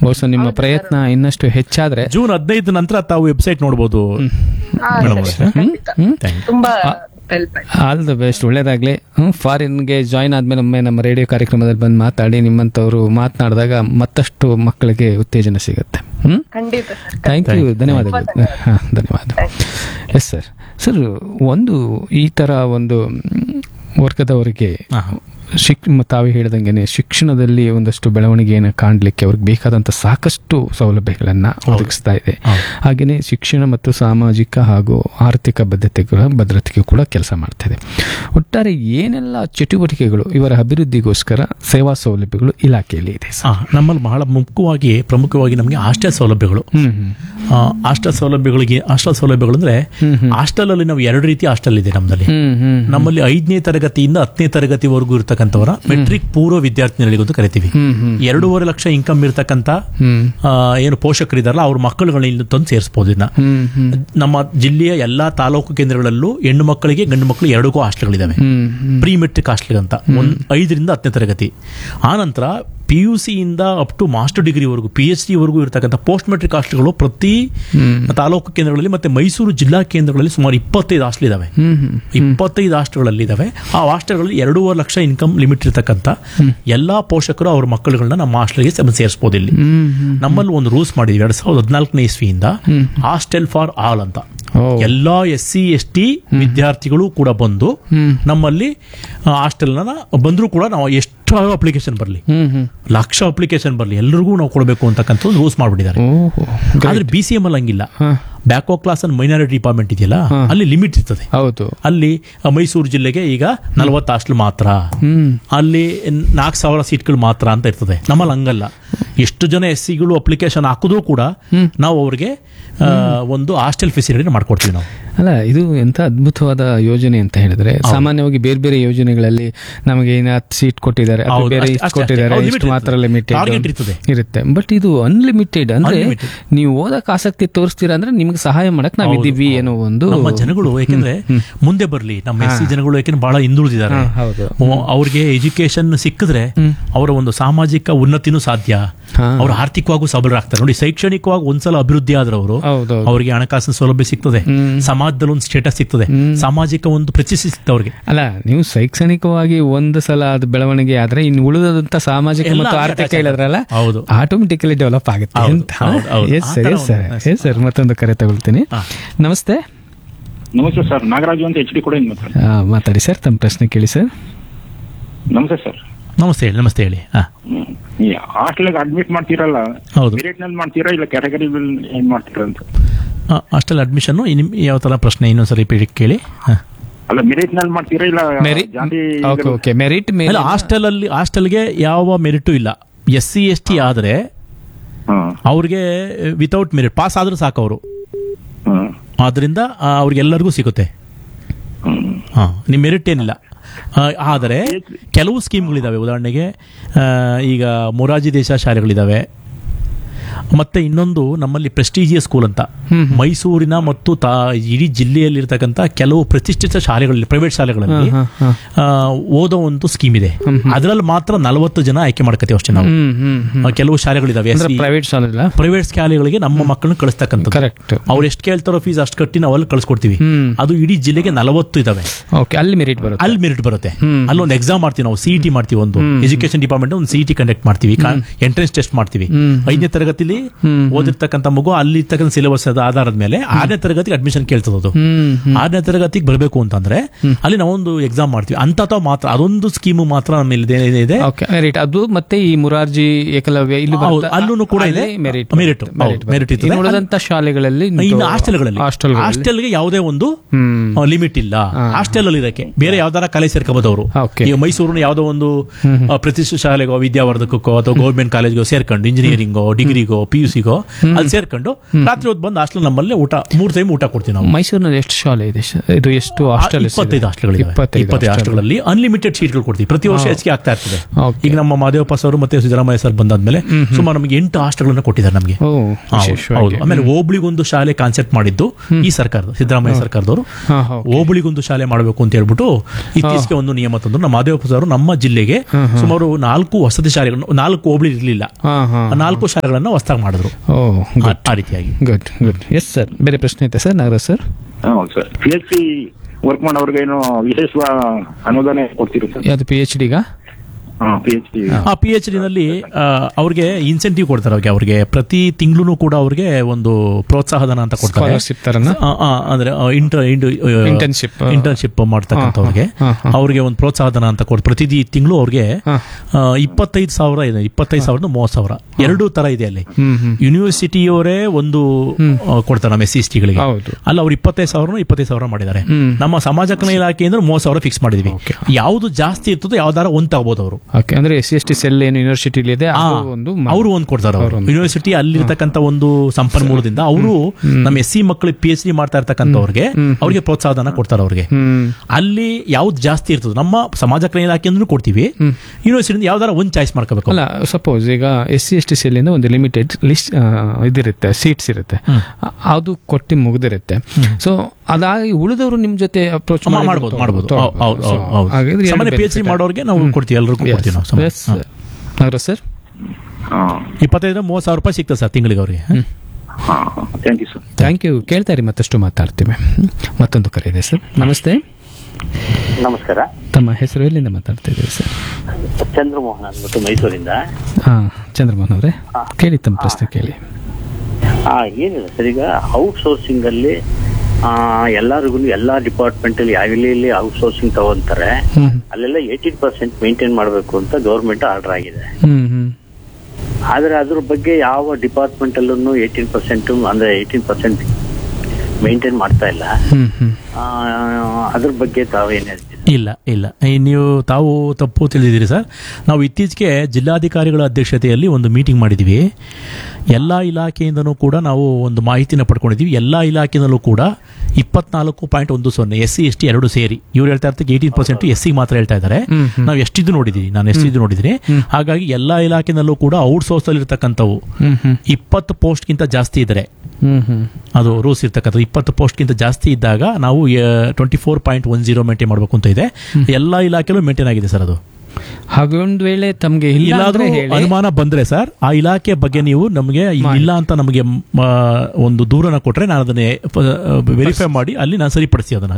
ಬಹುಶಃ ನಿಮ್ಮ ಪ್ರಯತ್ನ ಇನ್ನಷ್ಟು ಹೆಚ್ಚಾದ್ರೆ ಜೂನ್ ಹದಿನೈದು ನಂತರ ತಾವು ವೆಬ್ಸೈಟ್ ನೋಡಬಹುದು ಹಾ, ಮೇಡಮ್ ಸರಿ, ಖಂಡಿತ. ತುಂಬಾ ಹೆಲ್ಪ್ ಆಯ್ತು ಆಲ್ ದ ಬೆಸ್ಟ್ ಒಳ್ಳೇದಾಗ್ಲಿ ಫಾರಿನ್ಗೆ ಜಾಯ್ನ್ ಆದ್ಮೇಲೆ ಒಮ್ಮೆ ನಮ್ಮ ರೇಡಿಯೋ ಕಾರ್ಯಕ್ರಮದಲ್ಲಿ ಬಂದು ಮಾತಾಡಿ ನಿಮ್ಮಂಥವ್ರು ಮಾತನಾಡಿದಾಗ ಮತ್ತಷ್ಟು ಮಕ್ಕಳಿಗೆ ಉತ್ತೇಜನ ಸಿಗುತ್ತೆ ಹ್ಮ್ ಖಂಡಿತ ಸರ್ ಥ್ಯಾಂಕ್ ಯು ಧನ್ಯವಾದಗಳು ಹಾಂ ಧನ್ಯವಾದ ಎಸ್ ಸರ್ ಸರ್ ಒಂದು ಈ ಥರ ಒಂದು ಮ್, ವರ್ಗದವರಿಗೆ ಶಿಕ್ ಮ- ತಾವು ಹೇಳ್ದಂಗೆ ಶಿಕ್ಷಣದಲ್ಲಿ ಒಂದಷ್ಟು ಬೆಳವಣಿಗೆಯನ್ನು ಕಾಣಲಿಕ್ಕೆ ಅವ್ರಿಗೆ ಬೇಕಾದಂಥ ಸಾಕಷ್ಟು ಸೌಲಭ್ಯಗಳನ್ನು ಒದಗಿಸ್ತಾ ಇದೆ ಹಾಗೆಯೇ ಶಿಕ್ಷಣ ಮತ್ತು ಸಾಮಾಜಿಕ ಹಾಗೂ ಆರ್ಥಿಕ ಬದ್ಧತೆಗಳ ಭದ್ರತೆಗೂ ಕೂಡ ಕೆಲಸ ಮಾಡ್ತಾ ಇದೆ ಒಟ್ಟಾರೆ ಏನೆಲ್ಲ ಚಟುವಟಿಕೆಗಳು ಇವರ ಅಭಿವೃದ್ಧಿಗೋಸ್ಕರ ಸೇವಾ ಸೌಲಭ್ಯಗಳು ಇಲಾಖೆಯಲ್ಲಿ ಇದೆ ಸರ್ ಆ, ನಮ್ಮಲ್ಲಿ ಬಹಳ ಮುಖ್ಯವಾಗಿ ಪ್ರಮುಖವಾಗಿ ನಮಗೆ ಹಾಸ್ಟೆಲ್ ಸೌಲಭ್ಯಗಳು ಹ್ಮ್ ಹ್ಮ್ ಆ, ಹಾಸ್ಟೆಲ್ ಸೌಲಭ್ಯಗಳಿಗೆ ಹಾಸ್ಟೆಲ್ ಸೌಲಭ್ಯಗಳು ಅಂದ್ರೆ ಹಾಸ್ಟೆಲ್ ಅಲ್ಲಿ ನಾವು ಎರಡು ರೀತಿ ಹಾಸ್ಟೆಲ್ ಇದೆ ನಮ್ಮಲ್ಲಿ ಹ್ಮ್ ಹ್ಮ್ ನಮ್ಮಲ್ಲಿ ಐದನೇ ತರಗತಿಯಿಂದ ಹತ್ತನೇ ತರಗತಿವರೆಗೂ ಇರ್ತಕ್ಕಂಥವರ ಮೆಟ್ರಿಕ್ ಪೂರ್ವ ವಿದ್ಯಾರ್ಥಿನಿಗಳಿಗೆ ಅಂತ ಕರಿತೀವಿ ಹ್ಮ್ ಹ್ಮ್ ಎರಡೂವರೆ ಲಕ್ಷ ಇನ್ಕಮ್ ಇರ್ತಕ್ಕಂಥ ಹ್ಮ್ ಆ, ಏನು ಪೋಷಕರಿದಾರಲ್ಲ ಅವ್ರ ಮಕ್ಕಳುಗಳನ್ನ ಇಲ್ಲಿ ತಂದು ಸೇರಿಸಬಹುದು ಇದನ್ನ ಹ್ಮ್ ಹ್ಮ್ ನಮ್ಮ ಜಿಲ್ಲೆಯ ಎಲ್ಲಾ ತಾಲೂಕು ಕೇಂದ್ರಗಳಲ್ಲೂ ಹೆಣ್ಣು ಮಕ್ಕಳಿಗೆ ಗಂಡು ಮಕ್ಕಳು ಎರಡಕ್ಕೂ ಹಾಸ್ಟೆಲ್ಗಳಿದಾವೆ ಹ್ಮ್ ಹ್ಮ್ ಪ್ರೀ ಮೆಟ್ರಿಕ್ ಹಾಸ್ಟೆಲ್ ಅಂತ ಒಂದ್ ಐದರಿಂದ ಹತ್ತನೇ ತರಗತಿ ಆ ನಂತರ ಪಿ ಯು ಸಿಯಿಂದ ಅಪ್ ಟು ಮಾಸ್ಟರ್ ಡಿಗ್ರಿವರೆಗೂ ಪಿ ಎಚ್ ಡಿವರೆಗೂ ಇರತಕ್ಕಂಥ ಪೋಸ್ಟ್ ಮೆಟ್ರಿಕ್ ಹಾಸ್ಟೆಲ್ಗಳು ಪ್ರತಿ ತಾಲೂಕು ಕೇಂದ್ರಗಳಲ್ಲಿ ಮತ್ತೆ ಮೈಸೂರು ಜಿಲ್ಲಾ ಕೇಂದ್ರಗಳಲ್ಲಿ ಸುಮಾರು ಇಪ್ಪತ್ತೈದು ಹಾಸ್ಟೆಲ್ ಇದಾವೆ ಹ್ಮ್ ಹ್ಮ್ ಇಪ್ಪತ್ತೈದು ಹಾಸ್ಟೆಲ್ಗಳಲ್ಲಿ ಇದಾವೆ ಆ ಹಾಸ್ಟೆಲ್ಗಳಲ್ಲಿ ಎರಡೂವರೆ ಲಕ್ಷ ಇನ್ಕಮ್ ಲಿಮಿಟ್ ಇರತಕ್ಕಂಥ ಎಲ್ಲಾ ಪೋಷಕರು ಅವ್ರ ಮಕ್ಕಳುಗಳನ್ನ ನಮ್ಮ ಹಾಸ್ಟೆಲ್ಗೆ ಸೇರಿಸಬಹುದು ಇಲ್ಲಿ ಹ್ಮ್ ಹ್ಮ್ ನಮ್ಮಲ್ಲಿ ಒಂದು ರೂಲ್ಸ್ ಮಾಡಿದ್ವಿ ಎರಡ್ ಸಾವಿರದ ಹದಿನಾಲ್ಕನೇ ಇಸ್ವಿಯಿಂದ ಹಾಸ್ಟೆಲ್ ಫಾರ್ ಆಲ್ ಅಂತ ಓ. ಎಲ್ಲಾ ಎಸ್ ಸಿ ಎಸ್ ಟಿ ವಿದ್ಯಾರ್ಥಿಗಳು ಕೂಡ ಬಂದು ನಮ್ಮಲ್ಲಿ ಹಾಸ್ಟೆಲ್ನ ಬಂದರೂ ಕೂಡ ನಾವು ಎಷ್ಟು ಅಪ್ಲಿಕೇಶನ್ ಬರಲಿ ಹ್ಮ್ ಹ್ಮ್ ಲಕ್ಷ ಅಪ್ಲಿಕೇಶನ್ ಬರಲಿ ಎಲ್ರಿಗೂ ನಾವು ಕೊಡಬೇಕು ಅಂತಕ್ಕಂಥ ಒಂದು ರೂಲ್ಸ್ ಮಾಡ್ಬಿಟ್ಟಿದ್ದಾರೆ ಓಹೋ ಆದ್ರೆ ಬಿ ಸಿ ಎಂ ಅಲ್ಲಿ ಹಂಗಿಲ್ಲ backward class and minority department ಇದೆಯಲ್ಲ ಅಲ್ಲಿ ಲಿಮಿಟ್ ಇರ್ತದೆ ಹೌದು ಅಲ್ಲಿ ಆ, ಮೈಸೂರು ಜಿಲ್ಲೆಗೆ ಈಗ ನಲವತ್ತು ಹಾಸ್ಟೆಲ್ ಮಾತ್ರ ಹ್ಮ್ ಅಲ್ಲಿ ನಾಲ್ಕು ಸಾವಿರ ಸೀಟ್ಗಳು ಮಾತ್ರ ಅಂತ ಇರ್ತದೆ ನಮ್ಮಲ್ಲಿ ಹಂಗಲ್ಲ ಎಷ್ಟು ಜನ ಎಸ್ ಸಿಗಳು ಅಪ್ಲಿಕೇಶನ್ ಹಾಕಿದ್ರು ಕೂಡ ನಾವು ಅವ್ರಿಗೆ ಆ, ಒಂದು ಹಾಸ್ಟೆಲ್ ಫೆಸಿಲಿಟಿ ಮಾಡ್ಕೊಡ್ತೀವಿ ನಾವು ಅಲ್ಲ ಇದು ಎಂತ ಅದ್ಭುತವಾದ ಯೋಜನೆ ಅಂತ ಹೇಳಿದ್ರೆ ಸಾಮಾನ್ಯವಾಗಿ ಬೇರೆ ಬೇರೆ ಯೋಜನೆಗಳಲ್ಲಿ ನಮಗೆ ಇನ್ನು ಹತ್ತು ಸೀಟ್ ಕೊಟ್ಟಿದ್ದಾರೆ ಅಥವಾ ಹೌದು, ಬೇರೆ ಅಷ್ಟೇ, ಇಷ್ಟು ಅಷ್ಟೇ. ಕೊಟ್ಟಿದ್ದಾರೆ ಹೌದು, ಇಷ್ಟು limit ಮಾತ್ರ ಇರ್ತದೆ. ಲಿಮಿಟೆಡ್ Target ಇರ್ತದೆ. ಇರುತ್ತೆ ಬಟ್ ಇದು ಅನ್ಲಿಮಿಟೆಡ್ ಅಂದ್ರೆ Unlimited. ನೀವು ಓದಕ್ ಆಸಕ್ತಿ ತೋರಿಸ್ತೀರಾ ಅಂದ್ರೆ ನಿಮ್ಗೆ ಸಹಾಯ ಮಾಡಕ್ ನಾವ್ ಇದ್ದೀವಿ ಏನೋ ಒಂದು ನಮ್ಮ ಜನಗಳು ಯಾಕೆಂದ್ರೆ ಮುಂದೆ ಬರ್ಲಿ ನಮ್ಮ ಎಸ್ ಸಿ ಜನಗಳು ಯಾಕೆಂದ್ರೆ ಬಹಳ ಹಿಂದುಳಿದಿದ್ದಾರೆ ಹಾ, ಹೌದು. ಓ- ಅವ್ರಿಗೆ ಎಜುಕೇಶನ್ ಸಿಕ್ಕಿದ್ರೆ ಅವರ ಒಂದು ಸಾಮಾಜಿಕ ಉನ್ನತಿನೂ ಸಾಧ್ಯ ಹಾ. ಅವ್ರು ಆರ್ಥಿಕವಾಗೂ ಸಬಲರಾಗ್ತಾರೆ ನೋಡಿ ಶೈಕ್ಷಣಿಕವಾಗಿ ಒಂದ್ಸಲ ಅಭಿವೃದ್ಧಿ ಆದ್ರೆ ಅವರು ಹೌದು ಅವರಿಗೆ ಹಣಕಾಸಿನ ಸೌಲಭ್ಯ ಸಿಗ್ತದೆ ಸಮಾಜದಲ್ಲಿ ಒಂದು ಸ್ಟೇಟಸ್ ಸಿಗ್ತದೆ ಸಾಮಾಜಿಕ ಒಂದು ಪ್ರತಿಷ್ಠೆ ಸಿಗ್ತದೆ ಅವ್ರಿಗೆ ಅಲ್ಲ ನೀವು ಶೈಕ್ಷಣಿಕವಾಗಿ ಒಂದು ಸಲ ಅದು ಬೆಳವಣಿಗೆ ಆದ್ರೆ ಇನ್ನು ಉಳಿದಂತ ಸಾಮಾಜಿಕ ಎಲ್ಲ ಮತ್ತು ಅದೇ ಆರ್ಥಿಕ attach ಇಲ್ಲದ್ರಲ್ಲ ಹೌದು. ಆಟೋಮೆಟಿಕಲಿ ಡೆವಲಪ್ ಆಗುತ್ತೆ ಹೌದು, ಅಂತ ಹೌದು, ಹೌದು. ಎಸ್ ಆ ಸರ್ ಥರ ಎಸ್ ಸರ್ ಒಂದು- ಎಸ್ ಸರ್ ಮತ್ತೊಂದು ಕರೆ ತಗೊಳ್ತೀನಿ ಹಾ. ನಮಸ್ತೆ ನಮಸ್ತೆ ಸರ್ ನಾಗರಾಜು ಅಂತ ಎಚ್ ಡಿ ಕೂಡ ಮಾತಾಡಿ ಆ, ಮಾತಾಡಿ ಸರ್ ತಮ್ಮ ಪ್ರಶ್ನೆ ಕೇಳಿ ಸರ್ ನಮಸ್ತೆ ಸರ್ ನಮಸ್ತೆ ಹೇಳಿ ನಮಸ್ತೆ ಹೇಳಿ ಹಾ ಈ ಹಾಸ್ಟೆಲ್ಗೆ ಅಡ್ಮಿಟ್ ಮಾಡ್ತೀರಲ್ಲ ಹೌದು. ಮೆರಿಟ್ ನಲ್ಲಿ ಮಾಡ್ತೀರಾ ಇಲ್ಲ ಕ್ಯಾಟಗರಿ ಏನ್ ಮಾಡ್ತೀರಾ ಅಂತ ಅಷ್ಟೆಲ್ಲ ಅಡ್ಮಿಷನ್ ನಿಮ್ ಯಾವ ತರ ಪ್ರಶ್ನೆ ಇನ್ನೊಂದ್ಸರಿ ರಿಪೀಟ್ ಕೇಳಿ ಹಾ. ಅಲ್ಲ ಮೆರಿಟ್ ನಲ್ಲಿ ಮಾಡ್ತೀರಾ ಇಲ್ಲ ಮೆರಿ ಜಾತಿ ಓಕೆ ಓಕೆ ಮೆರಿಟ್ ಮೇಲೆ ಅಲ್ಲ ಹಾಸ್ಟೆಲ್ ಅಲ್ಲಿ ಹಾಸ್ಟೆಲ್ಗೆ ಯಾವ ಮೆರಿಟು ಇಲ್ಲ ಎಸ್ ಸಿ ಎಸ್ ಟಿ ಆದ್ರೆ ಹ್ಮ್ ಅವ್ರಿಗೆ ವಿತೌಟ್ ಮೆರಿಟ್ ಪಾಸ್ ಆದ್ರೂ ಸಾಕು ಅವರು ಹ್ಮ್ ಆದ್ರಿಂದ ಆ, ಅವ್ರಿಗೆಲ್ಲರಿಗೂ ಸಿಗುತ್ತೆ ಹ್ಮ್ ಹಾ ನಿಮ್ ಮೆರಿಟ್ ಏನಿಲ್ಲ ಆ, ಆದರೆ ಕೆಲವು ಸ್ಕೀಮ್ಗಳಿದಾವೆ ಉದಾಹರಣೆಗೆ ಆ, ಈಗ ಮೊರಾರ್ಜಿ ದೇಶ ಶಾಲೆಗಳಿದಾವೆ ಮತ್ತೆ ಇನ್ನೊಂದು ನಮ್ಮಲ್ಲಿ ಪ್ರೆಸ್ಟೀಜಿಯಸ್ ಸ್ಕೂಲ್ ಅಂತ ಮೈಸೂರಿನ ಮತ್ತು ತಾ ಇಡೀ ಜಿಲ್ಲೆಯಲ್ಲಿರ್ತಕ್ಕಂಥ ಕೆಲವು ಪ್ರತಿಷ್ಠಿತ ಶಾಲೆಗಳಲ್ಲಿ ಪ್ರೈವೇಟ್ ಶಾಲೆಗಳಲ್ಲಿ ಹಾ, ಹಾ. ಆ, ಓದೋ ಒಂದು ಸ್ಕೀಮ್ ಇದೆ ಅದರಲ್ಲಿ ಮಾತ್ರ ನಲವತ್ತು ಜನ ಆಯ್ಕೆ ಮಾಡ್ಕೋತೀವಿ ಅಷ್ಟೇ ನಾವು ಹ್ಮ್ ಹ್ಮ್ ಹ್ಮ್ ಆ, ಕೆಲವು ಶಾಲೆಗಳಿದಾವೆ ಅಂದ್ರೆ ಪ್ರೈವೇಟ್ ಶಾಲೆ ಪ್ರೈವೇಟ್ ಶಾಲೆಗಳಿಗೆ ನಮ್ಮ ಮಕ್ಕಳನ್ನ ಕಳಿಸ್ತಕ್ಕಂಥದ್ದು ಕರೆಕ್ಟ್ ಅವ್ರು ಎಷ್ಟು ಕೇಳ್ತಾರೋ ಫೀಸ್ ಅಷ್ಟು ಕಟ್ಟಿ ನಾವು ಅಲ್ಲಿ ಕಳಿಸ್ಕೊಡ್ತೀವಿ ಹ್ಮ್. ಅದು ಇಡೀ ಜಿಲ್ಲೆಗೆ ನಲವತ್ತು ಇದಾವೆ ಓಕೆ ಅಲ್ಲಿ ಮೆರಿಟ್ ಬರುತ್ತೆ ಅಲ್ಲಿ ಮೆರಿಟ್ ಬರುತ್ತೆ ಅಲ್ಲಿ ಒಂದು ಎಕ್ಸಾಮ್ ಮಾಡ್ತೀವಿ ನಾವು ಸಿಇಟಿ ಮಾಡ್ತೀವಿ ಒಂದು ಎಜುಕೇಶನ್ ಡಿಪಾರ್ಟ್ಮೆಂಟ್ ಒಂದು ಸಿಇಟಿ ಕಂಡಕ್ಟ್ ಮಾಡ್ತೀವಿ ಎಂಟ್ರೆನ್ಸ್ ಟೆಸ್ಟ್ ಮಾಡ್ತೀವಿ ಐದನೇ ತರಗತಿಲಿ ಓದಿರ್ತಕ್ಕಂಥ ಮಗು ಅಲ್ಲಿ ಇರ್ತಕ್ಕಂಥ ಸಿಲೆಬಸ್ ಆಧಾರದ ಮೇಲೆ ಆರನೇ ತರಗತಿಗೆ ಅಡ್ಮಿಷನ್ ಕೇಳ್ತದೆ ಅದು ಹ್ಮ್ ಆರನೇ ತರಗತಿಗೆ ಬರಬೇಕು ಅಂತಂದ್ರೆ ಅಲ್ಲಿ ನಾವೊಂದು ಎಕ್ಸಾಮ್ ಮಾಡ್ತೀವಿ ಅಂತ ಮಾತ್ರ ಅದೊಂದು ಸ್ಕೀಮು ಮಾತ್ರ ನಮ್ಮ ಇಲ್ಲಿ ಇದೆ- ಇದೆ ಓಕೆ ಮೆರಿಟ್ ಅದು ಮತ್ತೆ ಈ ಮುರಾರ್ಜಿ ಏಕಲವ್ಯ ಇಲ್ಲಿ ಹೌದು, ಅಲ್ಲೂನು ಕೂಡ ಇದೆ. ಮೆರಿಟ್ Merit, ಹೌದು, merit ಇರ್ತದೆ. ಉಳಿದಂತ ಶಾಲೆಗಳಲ್ಲಿ ಇನ್ನು ಹಾಸ್ಟೆಲ್ಗಳಲ್ಲಿ ಹಾಸ್ಟೆಲ್ ಹಾಸ್ಟೆಲ್ಗೆ ಯಾವುದೇ ಒಂದು ಹ್ಮ್ ಲಿಮಿಟ್ ಇಲ್ಲ ಹಾಸ್ಟೆಲ್ ಅಲ್ಲಿ ಇದಕ್ಕೆ ಬೇರೆ ಯಾವ್ದಾರ ಕಾಲೇಜ್ ಸೇರ್ಕೋಬಹುದು ಅವರು Okay. ಈಗ ಮೈಸೂರಿನ ಯಾವುದೋ ಒಂದು ಆ, ಪ್ರತಿಷ್ಠಿತ ಶಾಲೆಗೋ ವಿದ್ಯಾವರ್ಧಕಕ್ಕೋ ಅಥವಾ ಗೌರ್ಮೆಂಟ್ ಕಾಲೇಜ್ಗೋ ಸೇರ್ಕೊಂಡು ಇಂಜಿನಿಯರಿಂಗೋ ಡಿಗ್ರಿಗೋ ಸಿಗೋ ಪಿ ಯು ಸಿಗೋ ಅಲ್ಲಿ ಸೇರ್ಕೊಂಡು ರಾತ್ರಿ ಹೊತ್ತು ಬಂದು ಹಾಸ್ಟೆಲ್ ನಮ್ಮಲ್ಲಿ ಊಟ ಮೂರು ಟೈಮ್ ಊಟ ಕೊಡ್ತೀವಿ ನಾವು ಮೈಸೂರಿನಲ್ಲಿ ಎಷ್ಟು ಶಾಲೆ ಇದೆ ಶ- ಇದು ಎಷ್ಟು ಹಾಸ್ಟೆಲ್ ಇಪ್ಪತ್ತೈದು ಹಾಸ್ಟೆಲ್ಗಳಿವೆ ಇಪ್ಪತ್ತೈದು ಇಪ್ಪತ್ತೈದು ಹಾಸ್ಟೆಲ್ಗಳಲ್ಲಿ ಅನ್ಲಿಮಿಟೆಡ್ ಸೀಟ್ಗಳು ಕೊಡ್ತೀವಿ ಪ್ರತಿ ವರ್ಷ ಹೆಚ್ಚಿಗೆ ಆಗ್ತಾ ಇರ್ತದೆ Okay. ಈಗ ನಮ್ಮ ಮಾದೇವಪ್ಪ ಸರ್ ಮತ್ತೆ ಸಿದ್ದರಾಮಯ್ಯ ಸರ್ ಬಂದಾದ್ಮೇಲೆ ಸುಮಾರು ನಮಗೆ ಎಂಟು ಹಾಸ್ಟೆಲ್ಗಳನ್ನ ಕೊಟ್ಟಿದ್ದಾರೆ ನಮಗೆ ಓ ಹೌದು, ವಿಶೇಷವಾಗಿ ಹೌದು ಆಮೇಲೆ ಹೋಬಳಿಗೊಂದು ಶಾಲೆ ಕಾನ್ಸೆಪ್ಟ್ ಮಾಡಿದ್ದು ಈ ಸರ್ಕಾರದ ಸಿದ್ದರಾಮಯ್ಯ ಸರ್ಕಾರದವರು ಹಾ, ಹಾ, okay. ಹೋಬಳಿಗೊಂದು ಶಾಲೆ ಮಾಡಬೇಕು ಅಂತ ಹೇಳ್ಬಿಟ್ಟು ಇತ್ತೀಚೆಗೆ ಒಂದು ನಿಯಮ ತಂದ್ರು ನಮ್ಮ ಮಾದೇವಪ್ಪ ಸರ್ ನಮ್ಮ ಜಿಲ್ಲೆಗೆ ಸುಮಾರು ನಾಲ್ಕು ವಸತಿ ಶಾಲೆಗಳನ್ನು ನಾಲ್ಕು ಹೋಬಳಿ ಇರಲಿಲ್ಲ ಹಾ ಹಾ ಆ ನಾಲ್ಕು ಶಾಲೆಗಳನ್ನ ಹೊಸದಾಗಿ ಮಾಡಿದ್ರು ಓ ಆ- ಆ ರೀತಿಯಾಗಿ ಗುಡ್ ಗುಡ್ ಎಸ್ ಸರ್ ಬೇರೆ ಪ್ರಶ್ನೆ ಐತೆ ಸರ್ ನಾಗರಾಜ್ ಸರ್ ಹೌದು sir P H C work ಮಾಡೋರ್ಗೆ ಏನು ವಿಶೇಷ ಅನುದಾನ ಕೊಡ್ತೀರಿ ಸರ್ ಯಾವುದು ಪಿ ಎಚ್ ಡಿಗ ಹಾಂ ಪಿ ಎಚ್ ಡಿ ಆ ಪಿ ಎಚ್ ಡಿನಲ್ಲಿ ಅವ್ರಿಗೆ ಇನ್ಸೆಂಟಿವ್ ಕೊಡ್ತಾರೆ ಅವ್ರಿಗೆ ಅವ್ರಿಗೆ ಪ್ರತಿ ತಿಂಗಳು ಕೂಡ ಅವ್ರಿಗೆ ಒಂದು ಪ್ರೋತ್ಸಾಹಧನ ಅಂತ ಕೊಡ್ತಾರೆ ಸ್ಕಾಲರ್ಶಿಪ್ ತರನ ಆ, ಆ, ಅಂದ್ರೆ ಇಂಟರ್ Internship. ಇಂಟರ್ನ್ಶಿಪ್ ಮಾಡ್ತಕ್ಕಂಥವ್ರಿಗೆ ಹಾ, ಹಾ. ಅವ್ರಿಗೆ ಒಂದು ಪ್ರೋತ್ಸಾಹಧನ ಅಂತ ಕೊಟ್ಟು ಪ್ರತಿ ತಿಂಗಳು ಅವ್ರಿಗೆ ಹಾ. ಆ, ಇಪ್ಪತ್ತೈದು ಸಾವಿರ ಇದೆ ಇಪ್ಪತ್ತೈದು ಸಾವಿರದ ಮೂವತ್ತು ಸಾವಿರ ಎರಡು ತರ ಇದೆ ಅಲ್ಲಿ ಹ್ಮ್ ಹ್ಮ್ ಯೂನಿವರ್ಸಿಟಿಯವರೇ ಒಂದು ಆ, ಕೊಡ್ತಾರೆ ನಮ್ಮ ಎಸ್ ಸಿ ಎಸ್ ಟಿಗಳಿಗೆ ಹೌದು. ಅಲ್ಲ ಅವ್ರು ಇಪ್ಪತ್ತೈದು ಸಾವಿರ ಇಪ್ಪತ್ತೈದು ಸಾವಿರ ಮಾಡಿದ್ದಾರೆ ಹ್ಮ್. ನಮ್ಮ ಸಮಾಜ ಕಲ್ಯಾಣ ಇಲಾಖೆ ಅಂದ್ರೆ ಮೂವತ್ತು ಸಾವಿರ ಫಿಕ್ಸ್ ಮಾಡಿದ್ವಿ ಯಾವ್ದು ಜಾಸ್ತಿ ಇರ್ತದೋ ಯಾವ್ದಾರ ಒಂದ್ ತಗೋಬಹುದು ಅವರು ಓಕೆ ಅಂದ್ರೆ S C S T cell ಏನು ಯೂನಿವರ್ಸಿಟಿಲಿ ಇದೆ ಅದು ಒಂದು ಮ- ಅವರು ಒಂದ್ ಕೊಡ್ತಾರೆ ಅವರು ಯೂನಿವರ್ಸಿಟಿ ಅಲ್ಲಿರ್ತಕ್ಕಂಥ ಒಂದು ಸಂಪನ್ಮೂಲದಿಂದ ಅವರು ನಮ್ಮ ಎಸ್ ಸಿ ಮಕ್ಕಳು ಪಿ ಎಚ್ ಡಿ ಮಾಡ್ತಾ ಇರ್ತಕ್ಕಂಥವ್ರಿಗೆ ಅವ್ರಿಗೆ ಪ್ರೋತ್ಸಾಹಧನ ಕೊಡ್ತಾರೆ ಅವ್ರಿಗೆ ಹ್ಮ್ ಅಲ್ಲಿ ಯಾವ್ದು ಜಾಸ್ತಿ ಇರ್ತದೆ ನಮ್ಮ ಸಮಾಜ ಕಲ್ಯಾಣ ಇಲಾಖೆ ಅಂದ್ರೂ ಕೊಡ್ತೀವಿ ಯೂನಿವರ್ಸಿಟಿ ಯಾವ್ದಾರ ಒಂದ್ ಚಾಯ್ಸ್ ಮಾಡ್ಕೋಬೇಕು ಅಲ್ಲ ಸಪೋಸ್ ಈಗ S C S T cell ಇಂದ ಒಂದು ಲಿಮಿಟೆಡ್ ಲಿಸ್ಟ್ ಇದಿರುತ್ತೆ ಸೀಟ್ಸ್ ಇರುತ್ತೆ ಅ- ಅದು ಕೊಟ್ಟು ಮುಗ್ದಿರುತ್ತೆ ಸೊ ಅದಾಗಿ ಉಳಿದವರು ನಿಮ್ ಜೊತೆ ಅಪ್ರೋಚ್ ಮಾ- ಮಾಡ್ಬೋದು ಮಾಡ್ಬೋದು ಹೌದು, ಹೌದು, ಹೌದು, ಹೌದು. ಸಾಮಾನ್ಯ ಪಿ ಎಚ್ ಡಿ ಮಾಡೋರಿಗೆ ನಾವು ಕೊಡ್ತೀವಿ ಎಲ್ರಿಗೂ ಕೊಡ್ತೀವಿ ನಾವು ಸಮ- ಹಾ. ನಾಗರಾಜ್ ಸರ್ ಹಾಂ ಇಪ್ಪತ್ತೈದು ಮೂವತ್ತು ಸಾವಿರ ರೂಪಾಯಿ ಸಿಗ್ತದೆ ಸರ್ ತಿಂಗಳಿಗೆ ಅವ್ರಿಗೆ ಹಾಂ thank you sir thank you ಕೇಳ್ತಾ ಇರಿ ಮತ್ತಷ್ಟು ಮಾತಾಡ್ತೀವಿ ಮತ್ತೊಂದು ಕರೆ ಇದೆ ಸರ್ ನಮಸ್ತೆ ನಮಸ್ಕಾರ ತಮ್ಮ ಹೆಸರು ಎಲ್ಲಿಂದ ಮಾತಾಡ್ತಾ ಇದ್ದೀರಿ ಸರ್ ಚಂದ್ರಮೋಹನ್ ಅಂದ್ಬಿಟ್ಟು ಮೈಸೂರಿಂದ ಹಾಂ ಚಂದ್ರಮೋಹನ್ ಅವರೇ ಕೇಳಿ ತಮ್ಮ ಪ್ರಶ್ನೆ ಕೇಳಿ ಆ ಏನಿಲ್ಲ ಸರ್ ಈಗ ಔಟ್ ಸೋರ್ಸಿಂಗ್ ಅಲ್ಲಿ ಆ ಎಲ್ಲರಿಗೂ ಎಲ್ಲಾ ಡಿಪಾರ್ಟ್ಮೆಂಟ್ ಅಲ್ಲಿ ಯಾವೆಲ್ಲಿ ಔಟ್ ಸೋರ್ಸಿಂಗ್ ತಗೊಂತಾರೆ ಹ್ಮ್ ಅಲ್ಲೆಲ್ಲ ಏಯ್ಟೀನ್ ಪರ್ಸೆಂಟ್ ಮೇಂಟೈನ್ ಮಾಡಬೇಕು ಅಂತ ಗೌರ್ಮೆಂಟ್ ಆರ್ಡರ್ ಆಗಿದೆ ಹ್ಮ್ ಹ್ಮ್ ಆದ್ರೆ ಅದ್ರ ಬಗ್ಗೆ ಯಾವ ಡಿಪಾರ್ಟ್ಮೆಂಟ್ ಅಲ್ಲೂ ಏಯ್ಟೀನ್ ಪರ್ಸೆಂಟ್ ಅಂದ್ರೆ ಏಯ್ಟೀನ್ ಪರ್ಸೆಂಟ್ ಮೇಂಟೈನ್ ಮಾಡ್ತಾ ಇಲ್ಲ ಹ್ಮ್ ಹ್ಮ್ ಆ, ಅದ್ರ ಬಗ್ಗೆ ತಾವೇನ್ ಹೇಳ್ತೀರಿ ಇಲ್ಲ ಇಲ್ಲ ಈ ನೀವು ತಾವು ತಪ್ಪು ತಿಳಿದಿದ್ದೀರಿ ಸರ್ ನಾವು ಇತ್ತೀಚೆಗೆ ಜಿಲ್ಲಾಧಿಕಾರಿಗಳ ಅಧ್ಯಕ್ಷತೆಯಲ್ಲಿ ಒಂದು ಮೀಟಿಂಗ್ ಮಾಡಿದ್ದೀವಿ ಎಲ್ಲ ಇಲಾಖೆಯಿಂದನೂ ಕೂಡ ನಾವು ಒಂದು ಮಾಹಿತಿನ ಪಡ್ಕೊಂಡಿದ್ದೀವಿ ಎಲ್ಲ ಇಲಾಖೆನಲ್ಲೂ ಕೂಡ ಇಪ್ಪತ್ನಾಲ್ಕು ಪಾಯಿಂಟ್ ಒಂದು ಸೊನ್ನೆ ಎಸ್ ಸಿ ಎಸ್ ಟಿ ಎರಡು ಸೇರಿ ಇವ್ರು ಹೇಳ್ತಾ ಇರ್ತಕ್ಕೆ ಏಯ್ಟೀನ್ ಪರ್ಸೆಂಟ್ ಎಸ್ ಸಿ ಮಾತ್ರ ಹೇಳ್ತಾ ಇದ್ದಾರೆ ನಾವು ಎಷ್ಟಿದ್ದು ನೋಡಿದ್ದೀವಿ ನಾನು ಎಷ್ಟಿದ್ದು ನೋಡಿದ್ದೀನಿ ಹಾಗಾಗಿ ಎಲ್ಲ ಇಲಾಖೆನಲ್ಲೂ ಕೂಡ ಔಟ್ ಸೋರ್ಸ್ ಅಲ್ಲಿ ಇರ್ತಕ್ಕಂಥವು ಹ್ಮ್ ಹ್ಮ್ ಇಪ್ಪತ್ತು ಪೋಸ್ಟ್ಗಿಂತ ಜಾಸ್ತಿ ಇದ್ದಾರೆ ಹ್ಮ್ ಹ್ಮ್ ಅದು ರೂಲ್ಸ್ ಇರ್ತಕ್ಕಂಥದ್ದು ಇಪ್ಪತ್ತು ಪೋಸ್ಟ್ಗಿಂತ ಜಾಸ್ತಿ ಇದ್ದಾಗ ನಾವು twenty four point one zero maintain ಮಾಡಬೇಕು ಅಂತ ಇದೆ ಎಲ್ಲ ಇಲಾಖೆಲೂ ಮೇಂಟೈನ್ ಆಗಿದೆ ಸರ್ ಅದು ಹಾಗೆ ಒಂದ್ ವೇಳೆ ತಮ್ಗೆ ಇಲ್ಲ ಇಲ್ಲಾದ್ರೂ ಅಂದ್ರೆ ಹೇಳಿ ಅನುಮಾನ ಬಂದ್ರೆ ಸರ್ ಆ ಇಲಾಖೆ ಬಗ್ಗೆ ನೀವು ನಮಗೆ ಇಲ್ಲ ಅಂತ ನಮಗೆ ಮ, ಒಂದು ದೂರನ ಕೊಟ್ರೆ ನಾನು ಅದನ್ನ ವೆರಿಫೈ ಮಾಡಿ ಅಲ್ಲಿ ನಾನು ಸರಿಪಡಿಸಿ ಅದನ್ನ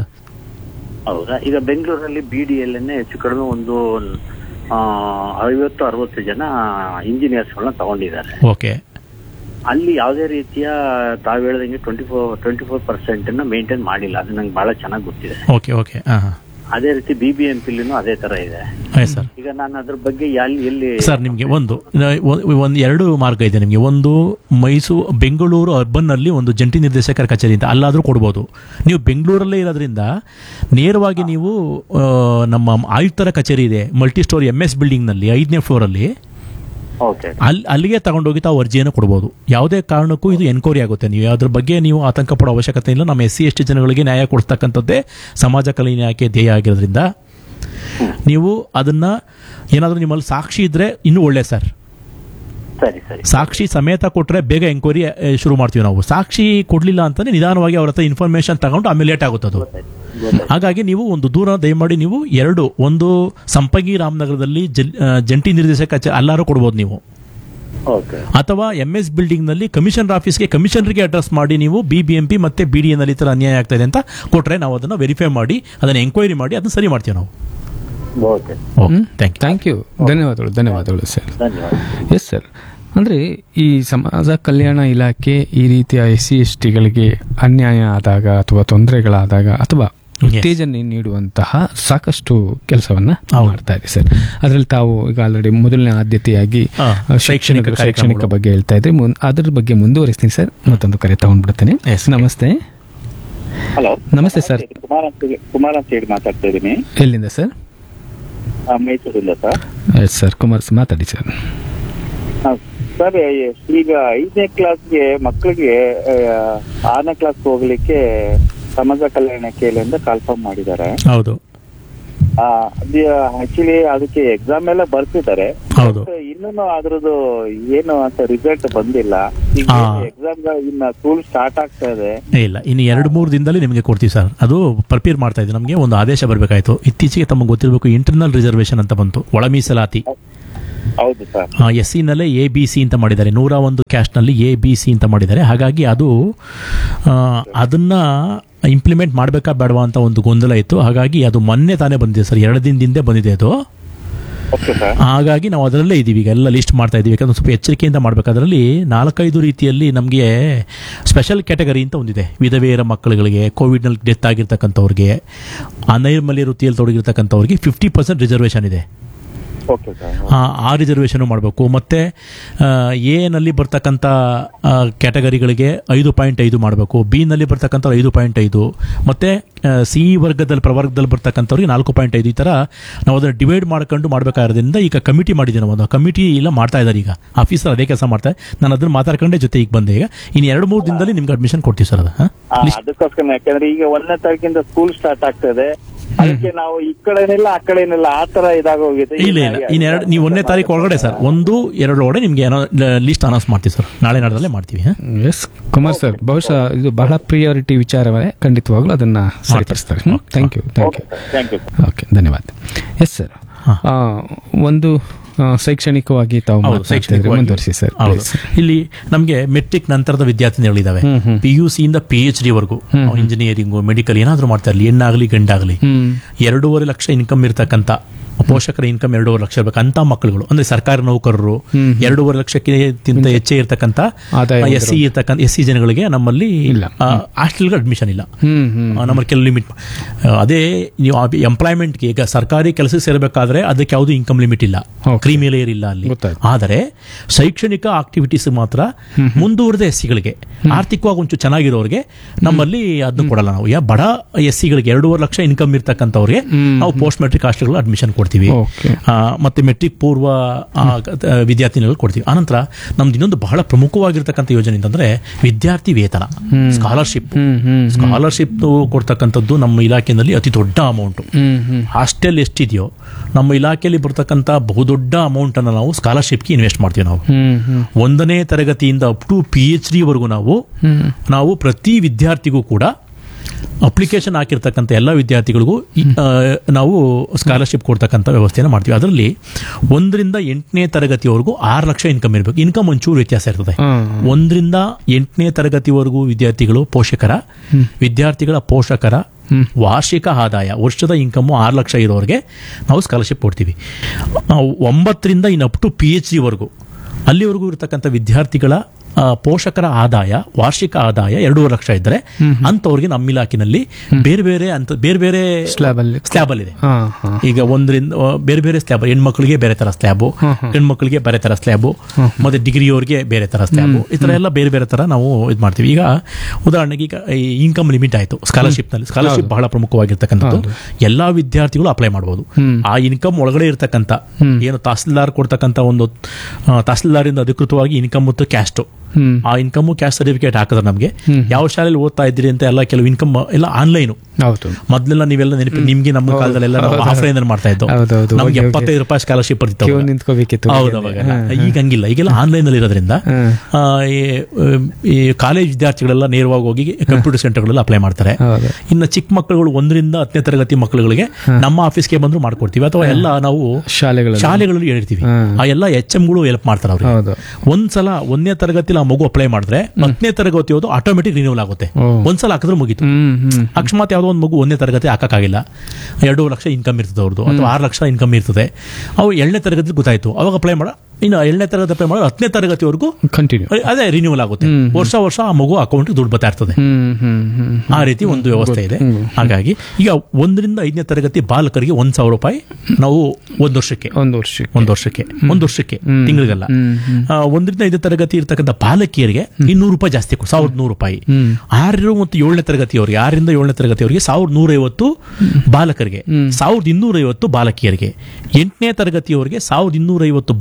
ಹೌದಾ ಈಗ ಬೆಂಗಳೂರಲ್ಲಿ ಬಿ ಡಿ ಎಲ್ ಹೆಚ್ಚು ಕಡಿಮೆ ಒಂದು ಆ, ಐವತ್ತು ಅರವತ್ತು ಜನ ಇಂಜಿನಿಯರ್ಸ್ಗಳನ್ನ ತಗೊಂಡಿದ್ದಾರೆ ಓಕೆ ಅಲ್ಲಿ ಯಾವುದೇ ರೀತಿಯ ತಾವು ಹೇಳ್ದಂಗೆ twenty four twenty four percent maintain ಮಾಡಿಲ್ಲ ಅದು ನಂಗೆ ಬಹಳ ಚೆನ್ನಾಗಿ ಗೊತ್ತಿದೆ ಓಕೆ ಓಕೆ ಹಾಂ ಹಾಂ ಅದೇ ರೀತಿ ಬಿ ಬಿ ಎಂ ಪಿಲಿನೂ ಅದೇ ತರ ಇದೆ ಆಯ್ತು ಸರ್ ಈಗ ನಾನು ಅದ್ರ ಬಗ್ಗೆ ಎಲ್ಲಿ ಎಲ್ಲಿ ಸರ್ ನಿಮಗೆ ಒಂದು ಒಂದು ಎರಡು ಮಾರ್ಗ ಇದೆ ನಿಮಗೆ ಒಂದು ಮೈಸೂರು ಬೆಂಗಳೂರು ಅರ್ಬನ್ನಲ್ಲಿ ಒಂದು ಜಂಟಿ ನಿರ್ದೇಶಕರ ಕಚೇರಿ ಅಂತ ಅಲ್ಲಾದರೂ ಕೊಡ್ಬೋದು ನೀವು ಬೆಂಗಳೂರಲ್ಲೇ ಇರೋದ್ರಿಂದ ನೇರವಾಗಿ ನೀವು ಆ, ನಮ್ಮ ಆಯುಕ್ತರ ಕಚೇರಿ ಇದೆ ಮಲ್ಟಿ ಸ್ಟೋರಿ ಎಮ್ ಎಸ್ ಬಿಲ್ಡಿಂಗ್ನಲ್ಲಿ ಐದನೇ ಫ್ಲೋರಲ್ಲಿ ಓಕೆ ಅಲ್ಲಿ ಅಲ್ಲಿಗೆ ತಗೊಂಡೋಗಿ ತಾವು ಅರ್ಜಿಯನ್ನು ಕೊಡ್ಬೋದು ಯಾವುದೇ ಕಾರಣಕ್ಕೂ ಇದು ಎನ್ಕ್ವೈರಿ ಆಗುತ್ತೆ ನೀವು ಅದ್ರ ಬಗ್ಗೆ ನೀವು ಆತಂಕ ಪಡೋ ಅವಶ್ಯಕತೆ ಇಲ್ಲ ನಮ್ಮ ಎಸ್ ಸಿ ಎಸ್ ಟಿ ಜನಗಳಿಗೆ ನ್ಯಾಯ ಕೊಡ್ತಕ್ಕಂಥದ್ದೇ ಸಮಾಜ ಕಲ್ಯಾಣ ಇಲಾಖೆ ಧ್ಯೇಯ ಆಗಿರೋದ್ರಿಂದ ನೀವು ಅದನ್ನ ಏನಾದರೂ ನಿಮ್ಮಲ್ಲಿ ಸಾಕ್ಷಿ ಇದ್ರೆ ಇನ್ನೂ ಒಳ್ಳೆ ಸರ್ ಸರಿ ಸರಿ ಸಾಕ್ಷಿ ಸಮೇತ ಕೊಟ್ರೆ ಬೇಗ ಎಂಕ್ವೈರಿ ಶುರು ಮಾಡ್ತೀವಿ ನಾವು ಸಾಕ್ಷಿ ಕೊಡ್ಲಿಲ್ಲ ಅಂತಂದ್ರೆ ನಿಧಾನವಾಗಿ ಅವ್ರ ಹತ್ರ ಇನ್ಫಾರ್ಮೇಶನ್ ತಗೊಂಡು ಆಮೇಲೆ ಲೇಟ್ ಆಗುತ್ತೆ ಅದು ಹಾಗಾಗಿ ನೀವು ಒಂದು ದೂರ ದಯಮಾಡಿ ನೀವು ಎರಡು ಒಂದು ಸಂಪಂಗಿ ರಾಮನಗರದಲ್ಲಿ ಜಲ್- ಆ, ಜಂಟಿ ನಿರ್ದೇಶಕ ಕಚೇ- ಅಲ್ಲಾರು ಕೊಡ್ಬೋದು ನೀವು ಓಕೆ ಅಥವಾ ಎಂ ಎಸ್ ಬಿಲ್ಡಿಂಗ್ ನಲ್ಲಿ ಕಮಿಷನರ್ ಆಫೀಸ್ಗೆ ಕಮಿಷನರ್ಗೆ ಅಡ್ರೆಸ್ ಮಾಡಿ ನೀವು ಬಿ ಬಿ ಎಂ ಪಿ ಮತ್ತೆ ಬಿ ಡಿ ಎನ್ ಅಲ್ಲಿ ಈ ತರ ಅನ್ಯಾಯ ಆಗ್ತಾ ಇದೆ ಅಂತ ಕೊಟ್ರೆ ನಾವು ಅದನ್ನ ವೆರಿಫೈ ಮಾಡಿ ಅದನ್ನ ಎಂಕ್ವೈರಿ ಮಾಡಿ ಅದನ್ನ ಸರಿ ಮಾಡ್ತೀವಿ ನಾವು okay thank you thank you ಧನ್ಯವಾದಗಳು ಧನ್ಯವಾದಗಳು ಸರ್ ಧನ್ಯವಾದ ಎಸ್ ಸರ್ ಅಂದರೆ ಈ ಸಮಾಜ ಕಲ್ಯಾಣ ಇಲಾಖೆ ಈ ರೀತಿಯ ಎಸ್ ಸಿ ಎಸ್ ಟಿಗಳಿಗೆ ಅನ್ಯಾಯ ಆದಾಗ ಅಥವಾ ತೊಂದರೆಗಳಾದಾಗ ಅಥವಾ ಉತ್ತೇಜನ ನೀಡುವಂತಹ ಸಾಕಷ್ಟು ಕೆಲಸವನ್ನ ಮಾಡ್ತಾ ಇದೆ ಸರ್ ಅದರಲ್ಲಿ ತಾವು ಈಗ ಆಲ್ರೆಡಿ ಮೊದಲನೇ ಆದ್ಯತೆಯಾಗಿ ಹಾ, ಆ, ಶೈಕ್ಷಣಿಕ ಶೈಕ್ಷಣಿಕ ಶೈಕ್ಷಣಿಕ ಕಾರ್ಯಕ್ರಮಗಳು. ಬಗ್ಗೆ ಹೇಳ್ತಾ ಇದ್ರೆ ಮುನ್- ಅದ್ರ ಬಗ್ಗೆ ಮುಂದುವರಿಸ್ತೀನಿ ಸರ್ ಮತ್ತೊಂದು ಕರೆ ತಗೊಂಡ್ಬಿಡ್ತೇನೆ Yes. ನಮಸ್ತೆ ಹಲೋ ನಮಸ್ತೆ ಸರ್ ಕುಮಾರ್ ಅಂತ ಕುಮಾರ್ ಅಂತ ಹೇಳಿ ಮಾತಾಡ್ತಾ ಇದ್ದೀನಿ ಎಲ್ಲಿಂದ ಸರ್ ಆ, ಮೈಸೂರಿಂದ ಸರ್ ಎಸ್ ಸರ್ ಕುಮಾರ್ ಮಾತಾಡಿ ಸರ್ ಆ, ಸರ್ ಈಗ ಐದನೇ ಕ್ಲಾಸ್ಗೆ ಮಕ್ಕಳಿಗೆ ಆರನೇ ಕ್ಲಾಸ್ ಹೋಗ್ಲಿಕ್ಕೆ ಸಮಾಜ ಕಲ್ಯಾಣ ಇಲಾಖೆಯಿಂದ ಕಾಲ್ಫಾರ್ಮ್ ಮಾಡಿದ್ದಾರೆ ಹೌದು ಆಕ್ಚುಲಿ ಅದಕ್ಕೆ ಎಕ್ಸಾಮ್ ಎಲ್ಲ ಬರ್ತಿದ್ದಾರೆ ಹೌದು ಇನ್ನೂ ಅದ್ರದ್ದು ಏನು ಅಂತ ರಿಸಲ್ಟ್ ಬಂದಿಲ್ಲ ಈಗ ಆ. ಎಕ್ಸಾಮ್ ಇನ್ನ ಸ್ಕೂಲ್ ಸ್ಟಾರ್ಟ್ ಆಗ್ತಾ ಇದೆ ಇಲ್ಲ ಇನ್ನು ಎರಡು ಮೂರು ದಿನದಲ್ಲಿ ನಿಮಗೆ ಕೊಡ್ತೀವಿ ಸರ್ ಅದು ಪ್ರಿಪೇರ್ ಮಾಡ್ತಾ ಇದ್ದೀವಿ ನಮಗೆ ಒಂದು ಆದೇಶ ಬರಬೇಕಾಯಿತು ಇತ್ತೀಚೆಗೆ ತಮಗೆ ಗೊತ್ತಿರಬೇಕು ಇಂಟರ್ನಲ್ ರಿಸರ್ವೇಷನ್ ಅಂತ ಬಂತು ಒಳ ಮೀಸಲಾತಿ ಹೌದು ಸರ್ ಎಸ್ ಸಿನಲ್ಲೇ ಎ ಬಿ ಸಿ ಅಂತ ಮಾಡಿದ್ದಾರೆ ನೂರ ಒಂದು ಕ್ಯಾಸ್ಟ್ನಲ್ಲಿ ಎ ಬಿ ಸಿ ಅಂತ ಮಾಡಿದ್ದಾರೆ ಹಾಗಾಗಿ ಅದು ಆ, ಅದನ್ನ ಇಂಪ್ಲಿಮೆಂಟ್ ಮಾಡಬೇಕಾ ಬೇಡವಾ ಅಂತ ಒಂದು ಗೊಂದಲ ಇತ್ತು ಹಾಗಾಗಿ ಅದು ಮೊನ್ನೆ ತಾನೇ ಬಂದಿದೆ ಸರ್ ಎರಡು ದಿನದಿಂದ ಬಂದಿದೆ ಅದು ಓಕೆ ಸರ್ ಹಾಗಾಗಿ ನಾವು ಅದರಲ್ಲೇ ಇದ್ದೀವಿ ಈಗ ಎಲ್ಲ ಲಿಸ್ಟ್ ಮಾಡ್ತಾ ಇದ್ದೀವಿ ಯಾಕಂದ್ರೆ ಸ್ವಲ್ಪ ಎಚ್ಚರಿಕೆಯಿಂದ ಮಾಡಬೇಕು ಅದರಲ್ಲಿ ನಾಲ್ಕೈದು ರೀತಿಯಲ್ಲಿ ನಮಗೆ ಸ್ಪೆಷಲ್ ಕ್ಯಾಟಗರಿ ಅಂತ ಒಂದಿದೆ ವಿಧವೆಯರ ಮಕ್ಕಳುಗಳಿಗೆ ಕೋವಿಡ್ನಲ್ಲಿ ಡೆತ್ ಆಗಿರ್ತಕ್ಕಂಥವ್ರಿಗೆ ಅನೈರ್ಮಲ್ಯ ವೃತ್ತಿಯಲ್ಲಿ ತೊಡಗಿರ್ತಕ್ಕಂಥವ್ರಿಗೆ ಫಿಫ್ಟಿ ಪರ್ಸೆಂಟ್ ರಿಸರ್ವೇಷನ್ ಇದೆ ಓಕೆ ಸರ್ ಆ ಆ ರಿಸರ್ವೇಷನ್ ಮಾಡಬೇಕು ಮತ್ತು ಎನಲ್ಲಿ ಬರ್ತಕ್ಕಂಥ ಕ್ಯಾಟಗರಿಗಳಿಗೆ ಐದು ಪಾಯಿಂಟ್ ಐದು ಮಾಡಬೇಕು ಬಿನಲ್ಲಿ ಬರ್ತಕ್ಕಂಥ ಐದು ಪಾಯಿಂಟ್ ಐದು ಮತ್ತು ಸಿ ವರ್ಗದಲ್ಲಿ ಪ್ರವರ್ಗದಲ್ಲಿ ಬರ್ತಕ್ಕಂಥವ್ರಿಗೆ ನಾಲ್ಕು ಪಾಯಿಂಟ್ ಐದು ಈ ಥರ ನಾವು ಅದನ್ನು ಡಿವೈಡ್ ಮಾಡ್ಕೊಂಡು ಮಾಡಬೇಕಾಗಿರೋದ್ರಿಂದ ಈಗ ಕಮಿಟಿ ಮಾಡಿದ್ದೀವಿ ನಾವು ಒಂದು ಕಮಿಟಿ ಇಲ್ಲ ಮಾಡ್ತಾ ಇದ್ದಾರೆ ಈಗ ಆಫೀಸರ್ ಅದೇ ಕೆಲಸ ಮಾಡ್ತಾರೆ ನಾನು ಅದನ್ನು ಮಾತಾಡ್ಕೊಂಡೆ ಜೊತೆ ಈಗ ಬಂದೆ ಈಗ ಇನ್ನು ಎರಡು ಮೂರು ದಿನದಲ್ಲಿ ನಿಮ್ಗೆ ಅಡ್ಮಿಷನ್ ಕೊಡ್ತೀವಿ ಸರ್ ಅದು ಹಾಂ ಆ, ಅದಕ್ಕೋಸ್ಕರ ಯಾಕಂದ್ರೆ ಈಗ ಒಂದನೇ ತಾರೀಕಿಂದ ಸ್ಕೂಲ್ ಸ್ಟಾರ್ಟ್ ಆಗ್ತದೆ ಅದಕ್ಕೆ ನಾವು ಈ ಕಡೆನಿಲ್ಲ ಆ ಕಡೆನಿಲ್ಲ ಆ ತರ ಇದಾಗೋಗಿದೆ ಇಲ್ಲ ಇಲ್ಲ ಇನ್ನು ಎರಡು ನೀವು ಒಂದನೇ ತಾರೀಕು ಒಳಗಡೆ ಸರ್ ಒಂದು ಎರಡು ಒಳಗಡೆ ನಿಮಗೆ ಏನೋ ಲಿಸ್ಟ್ ಅನೌನ್ಸ್ ಮಾಡ್ತೀವಿ ಸರ್ ನಾಳೆ ನಾಡದಲ್ಲೇ ಮಾಡ್ತೀವಿ ಹಾಂ ಎಸ್ ಕುಮಾರ್ ಸರ್ ಬಹುಶಃ ಇದು ಬಹಳ ಪ್ರಿಯಾರಿಟಿ ವಿಚಾರವೇ ಖಂಡಿತವಾಗ್ಲೂ ಅದನ್ನ ಸರಿಪಡಿಸ್ತಾರೆ thank you thank you thank you okay ಧನ್ಯವಾದ ಎಸ್ ಸರ್ ಹಾ. ಒಂದು ಆ, ಶೈಕ್ಷಣಿಕವಾಗಿ ತಾವು ಹೌದು ಮಾತನಾಡ್ತಾ ಇದ್ರೆ ಶೈಕ್ಷಣಿಕವಾಗಿ. ಮುಂದುವರಿಸಿ ಸರ್ ಹೌದು please. ಇಲ್ಲಿ ನಮಗೆ ಮೆಟ್ರಿಕ್ ನಂತರದ ವಿದ್ಯಾರ್ಥಿನಿಗಳಿದ್ದಾವೆ ಹ್ಮ್, ಹ್ಮ್. ಪಿ ಯು ಸಿಯಿಂದ ಪಿ ಎಚ್ ಡಿ ವರೆಗೂ ಇಂಜಿನಿಯರಿಂಗು ಮೆಡಿಕಲ್ ಏನಾದರೂ ಮಾಡ್ತಾ ಇರಲಿ ಹೆಣ್ಣಾಗಲಿ ಗಂಡಾಗಲಿ ಹ್ಮ್ ಎರಡೂವರೆ ಲಕ್ಷ ಇನ್ಕಮ್ ಇರ್ತಕ್ಕಂಥ ಪೋಷಕರ ಇನ್ಕಮ್ ಎರಡೂವರೆ ಲಕ್ಷ ಇರಬೇಕು ಅಂತ ಮಕ್ಕಳುಗಳು ಅಂದ್ರೆ ಸರ್ಕಾರಿ ನೌಕರರು ಎರಡೂವರೆ ಲಕ್ಷಕ್ಕಿಂತ ಹೆಚ್ಚೇ ಇರ್ತಕ್ಕಂಥ ಆದಾಯ ಎಸ್ ಸಿ ಇರ್ತಕ್ಕಂಥ ಎಸ್ ಸಿ ಜನಗಳಿಗೆ ನಮ್ಮಲ್ಲಿ ಇಲ್ಲ. ಹಾಸ್ಟೆಲ್ಗೆ ಅಡ್ಮಿಷನ್ ಇಲ್ಲ ಹ್ಮ್ ಹ್ಮ್ ಆ, ನಮ್ಮಲ್ಲಿ ಕೆಲವು ಲಿಮಿಟ್ ಅದೇ ನೀವು ಎಂಪ್ಲಾಯ್ಮೆಂಟ್ಗೆ ಈಗ ಸರ್ಕಾರಿ ಕೆಲಸಕ್ಕೆ ಸೇರಬೇಕಾದ್ರೆ ಅದಕ್ಕೆ ಯಾವುದು ಇನ್ಕಮ್ ಲಿಮಿಟ್ ಇಲ್ಲ Okay. ಕ್ರೀಮಿ ಲೇಯರ್ ಇಲ್ಲ ಅಲ್ಲಿ ಗೊತ್ತಾಯ್ತು. ಆದರೆ ಶೈಕ್ಷಣಿಕ ಆಕ್ಟಿವಿಟೀಸ್ ಮಾತ್ರ ಮುಂದುವರೆದ ಎಸ್ ಸಿಗಳಿಗೆ ಆರ್ಥಿಕವಾಗಿ ಒಂಚೂರು ಚೆನ್ನಾಗಿರೋರಿಗೆ ನಮ್ಮಲ್ಲಿ ಅದನ್ನು ಕೊಡಲ್ಲ ನಾವು ಯಾ ಬಡ ಎಸ್ ಸಿಗಳಿಗೆ ಎರಡೂವರೆ ಲಕ್ಷ ಇನ್ಕಮ್ ಇರ್ತಕ್ಕಂಥವ್ರಿಗೆ ನಾವು ಪೋಸ್ಟ್ ಮೆಟ್ರಿಕ್ ಹಾಸ್ಟೆಲ್ಗಳು ಅಡ್ಮಿಷನ್ ಕೊಡ್ತೀವಿ Okay. ಆ, ಮತ್ತೆ ಮೆಟ್ರಿಕ್ ಪೂರ್ವ ಆ, ಕ- ವಿದ್ಯಾರ್ಥಿನಿಗಳು ಕೊಡ್ತೀವಿ ಆನಂತರ ನಮ್ದು ಇನ್ನೊಂದು ಬಹಳ ಪ್ರಮುಖವಾಗಿರ್ತಕ್ಕಂಥ ಯೋಜನೆ ಅಂತಂದ್ರೆ ವಿದ್ಯಾರ್ಥಿ ವೇತನ ಸ್ಕಾಲರ್ಶಿಪ್ ಹ್ಮ್ ಹ್ಮ್ ಸ್ಕಾಲರ್ಶಿಪ್ ಕೊಡ್ತಕ್ಕಂಥದ್ದು ನಮ್ಮ ಇಲಾಖೆಯಲ್ಲಿ ಅತಿ ದೊಡ್ಡ ಅಮೌಂಟ್ ಹ್ಮ್ ಹ್ಮ್ ಹಾಸ್ಟೆಲ್ ಎಷ್ಟಿದೆಯೋ ನಮ್ಮ ಇಲಾಖೆಯಲ್ಲಿ ಬರ್ತಕ್ಕಂಥ ಬಹುದೊಡ್ಡ ಅಮೌಂಟ್ ಅನ್ನು ನಾವು ಸ್ಕಾಲರ್ಶಿಪ್ಗೆ ಇನ್ವೆಸ್ಟ್ ಮಾಡ್ತೀವಿ ನಾವು ಹ್ಮ್ ಹ್ಮ್ ಒಂದನೇ ತರಗತಿಯಿಂದ ಅಪ್ ಟು ಪಿ ಎಚ್ ಡಿವರೆಗೂ ನಾವು ಹ್ಮ್ ನಾವು ಪ್ರತಿ ವಿದ್ಯಾರ್ಥಿಗೂ ಕೂಡ ಅಪ್ಲಿಕೇಶನ್ ಹಾಕಿರ್ತಕ್ಕಂಥ ಎಲ್ಲ ವಿದ್ಯಾರ್ಥಿಗಳಿಗೂ ಈ, ಆ, ನಾವು ಸ್ಕಾಲರ್ಶಿಪ್ ಕೊಡ್ತಕ್ಕಂಥ ವ್ಯವಸ್ಥೆಯನ್ನು ಮಾಡ್ತೀವಿ ಅದರಲ್ಲಿ ಒಂದರಿಂದ ಎಂಟನೇ ತರಗತಿವರೆಗೂ ಆರು ಲಕ್ಷ ಇನ್ಕಮ್ ಇರಬೇಕು ಇನ್ಕಮ್ ಒಂಚೂರು ವ್ಯತ್ಯಾಸ ಇರ್ತದೆ ಹಾ. ಒಂದರಿಂದ ಎಂಟನೇ ತರಗತಿವರೆಗೂ ವಿದ್ಯಾರ್ಥಿಗಳು ಪೋಷಕರ ವಿದ್ಯಾರ್ಥಿಗಳ ಪೋಷಕರ ವಾರ್ಷಿಕ ಆದಾಯ ವರ್ಷದ ಇನ್ಕಮ್ಮು ಆರು ಲಕ್ಷ ಇರೋರಿಗೆ ನಾವು ಸ್ಕಾಲರ್ಶಿಪ್ ಕೊಡ್ತೀವಿ ಆ, ಒಂಬತ್ತರಿಂದ ಇನ್ನು ಅಪ್ ಟು ಪಿ ಎಚ್ ಡಿವರೆಗೂ ಅಲ್ಲಿವರೆಗೂ ಇರತಕ್ಕಂಥ ವಿದ್ಯಾರ್ಥಿಗಳ ಆ, ಪೋಷಕರ ಆದಾಯ ವಾರ್ಷಿಕ ಆದಾಯ ಎರಡೂವರೆ ಲಕ್ಷ ಇದ್ದರೆ ಅಂಥವ್ರಿಗೆ ನಮ್ಮ ಇಲಾಖೆನಲ್ಲಿ ಬೇರೆ ಬೇರೆ ಅಂತ ಬೇರೆ ಬೇರೆ Slab ಅಲ್ಲಿ. ಸ್ಲ್ಯಾಬ್ ಅಲ್ಲಿ ಇದೆ ಹಾ ಹಾ ಈಗ ಒಂದರಿಂದ ಆ, ಬೇರೆ ಬೇರೆ ಸ್ಲ್ಯಾಬ್ ಹೆಣ್ಮಕ್ಳಿಗೆ ಬೇರೆ ತರ ಸ್ಲ್ಯಾಬು ಹೆಣ್ಮಕ್ಳಿಗೆ ಬೇರೆ ತರ ಸ್ಲ್ಯಾಬು ಮತ್ತೆ ಡಿಗ್ರಿಯವರಿಗೆ ಬೇರೆ ತರ ಸ್ಲ್ಯಾಬು ಈ ತರ ಎಲ್ಲ ಬೇರೆ ಬೇರೆ ತರ ನಾವು ಇದು ಮಾಡ್ತೀವಿ ಈಗ ಉದಾಹರಣೆಗೆ ಈಗ ಇನ್ಕಮ್ ಲಿಮಿಟ್ ಆಯ್ತು ಸ್ಕಾಲರ್ಶಿಪ್ ನಲ್ಲಿ ಸ್ಕಾಲರ್ಶಿಪ್ ಬಹಳ ಪ್ರಮುಖವಾಗಿರ್ತಕ್ಕಂಥದ್ದು ಎಲ್ಲಾ ವಿದ್ಯಾರ್ಥಿಗಳು ಅಪ್ಲೈ ಮಾಡಬಹುದು ಆ ಇನ್ಕಮ್ ಒಳಗಡೆ ಇರ್ತಕ್ಕಂಥ ಏನು ತಹಸೀಲ್ದಾರ್ ಕೊಡ್ತಕ್ಕಂಥ ಒಂದು ಆ, ತಹಸೀಲ್ದಾರಿಂದ ಅಧಿಕೃತವಾಗಿ ಇನ್ಕಮ್ ಮತ್ತು ಕ್ಯಾಸ್ಟ್ ಹ್ಮ್ ಆ ಇನ್ಕಮ್ ಕ್ಯಾಸ್ಟ್ ಸರ್ಟಿಫಿಕೇಟ್ ಹಾಕಿದ್ರೆ ನಮಗೆ ಯಾವ ಶಾಲೆಯಲ್ಲಿ ಓದ್ತಾ ಇದ್ದೀರಿ ಅಂತ ಎಲ್ಲ ಕೆಲವು ಇನ್ಕಮ್ ಎಲ್ಲ ಆನ್ಲೈನು ಹೌದು ಮೊದಲೆಲ್ಲ ನೀವೆಲ್ಲ ನೆನಪು ನಿಮ್ಗೆ ನಮ್ಮ ಕಾಲದಲ್ಲೆಲ್ಲ ನಾವು ಆಫ್ಲೈನ್ ಅಲ್ಲಿ ಮಾಡ್ತಾ ಇದ್ದೋ ಹೌದು, ಹೌದು. ನಮ್ಗೆ ಹೋಗಿ, ಹೋಗಿ. ಎಪ್ಪತ್ತೈದು ರೂಪಾಯಿ ಸ್ಕಾಲರ್ಶಿಪ್ ಬರ್ತಿತ್ತು ಕ್ಯೂ ಅವಾಗ. ನಿಂತ್ಕೋಬೇಕಿತ್ತು ಹೌದು ಅವಾಗೆಲ್ಲ ಈಗ ಹಂಗಿಲ್ಲ ಈಗೆಲ್ಲ ಆನ್ಲೈನ್ ಅಲ್ಲಿ ಇರೋದ್ರಿಂದ ಹ್ಮ್. ಆ, ಈ- ಈ ಕಾಲೇಜ್ ವಿದ್ಯಾರ್ಥಿಗಳೆಲ್ಲ ನೇರವಾಗಿ ಹೋಗಿ ಕಂಪ್ಯೂಟರ್ ಸೆಂಟರ್ಗಳೆಲ್ಲ ಅಪ್ಲೈ ಮಾಡ್ತಾರೆ ಹೌದು ಇನ್ನು ಚಿಕ್ಕ ಮಕ್ಕಳುಗಳು ಒಂದರಿಂದ ಹತ್ತನೇ ತರಗತಿ ಮಕ್ಕಳುಗಳಿಗೆ ನಮ್ಮ ಆಫೀಸ್ಗೆ ಬಂದ್ರು ಮಾಡ್ಕೊಡ್ತೀವಿ ಅಥವಾ ಎಲ್ಲ ನಾವು ಶಾಲೆಗಳಲ್ಲಿ ಶಾಲೆಗಳಲ್ಲಿ ಹೇಳಿರ್ತೀವಿ ಹ್ಮ್. ಆ ಎಲ್ಲ ಎಚ್ ಎಂಗಳು ಹೆಲ್ಪ್ ಮಾಡ್ತಾರೆ ಅವ್ರಿಗೆ ಹೌದು ಒಂದ್ಸಲ ಒಂದನೇ ತರಗತಿಲಿ ಆ ಮಗು ಅಪ್ಲೈ ಮಾಡಿದ್ರೆ ಹತ್ತನೇ ತರಗತಿ ಹೋದು ಆಟೋಮೆಟಿಕ್ ರಿನ್ಯೂವಲ್ ಆಗುತ್ತೆ ಓ. ಒಂದ್ಸಲ ಹಾಕಿದ್ರೆ ಮುಗೀತು ಹ್ಮ್ ಹ್ಮ್ ಅಕಸ್ಮಾತ್ ಯಾವುದೋ ಒಂದು ಮಗು ಒಂದನೇ ತರಗತಿ ಹಾಕಕ್ಕಾಗಿಲ್ಲ ಎರಡು ಲಕ್ಷ ಇನ್ಕಮ್ ಇರ್ತದೆ ಅವ್ರದ್ದು ಅಥವಾ ಆರು ಲಕ್ಷ ಇನ್ಕಮ್ ಇರ್ತದೆ ಅವು ಏಳನೇ ತರಗತಿ ಗೊತ್ತಾಯ್ತು ಅವಾಗ ಅಪ್ಲೈ ಮಾಡ ಇನ್ನು ಏಳನೇ ತರಗತಿ ಅಪ್ಲೈ ಮಾಡೋ ಹತ್ತನೇ ತರಗತಿವರೆಗೂ ಕಂಟಿನ್ಯೂ ಅದೇ ರಿನ್ಯೂವಲ್ ಆಗುತ್ತೆ ವರ್ಷ ವರ್ಷ ಆ ಮಗು ಅಕೌಂಟ್ ದುಡ್ಡು ಬರ್ತಾ ಇರ್ತದೆ ಹ್ಮ್ ಹ್ಮ್ ಹ್ಮ್ ಆ ರೀತಿ ಒಂದು ವ್ಯವಸ್ಥೆ ಇದೆ ಹಾಗಾಗಿ ಈಗ ಒಂದರಿಂದ ಐದನೇ ತರಗತಿ ಬಾಲಕರಿಗೆ ಒಂದ್ ಸಾವಿರ ರೂಪಾಯಿ ನಾವು ಒಂದು ವರ್ಷಕ್ಕೆ ಒಂದು ವರ್ಷಕ್ಕೆ ಒಂದು ವರ್ಷಕ್ಕೆ ಒಂದು ವರ್ಷಕ್ಕೆ ತಿಂಗಳಿಗೆಲ್ಲ ಆ, ಒಂದರಿಂದ ಐದನೇ ತರಗತಿ ಇರ್ತಕ್ಕಂಥ ಬಾಲಕಿಯರಿಗೆ ಇನ್ನೂರು ರೂಪಾಯಿ ಜಾಸ್ತಿ ಕೊಡು ಸಾವಿರದ ನೂರು ರೂಪಾಯಿ ಆರು ಮತ್ತು ಏಳನೇ ತರಗತಿಯವರಿಗೆ ಆರರಿಂದ ಏಳನೇ ತರಗತಿಯವರಿಗೆ ಸಾವಿರದ ನೂರೈವತ್ತು ಬಾಲಕರಿಗೆ ಸಾವಿರದ ಇನ್ನೂರೈವತ್ತು ಬಾಲಕಿಯರಿಗೆ ಎಂಟನೇ ತರಗತಿಯವರಿಗೆ ಸಾವಿರದ ಇನ್ನೂರೈವತ್ತು ಬಾಲಕರಿಗೆ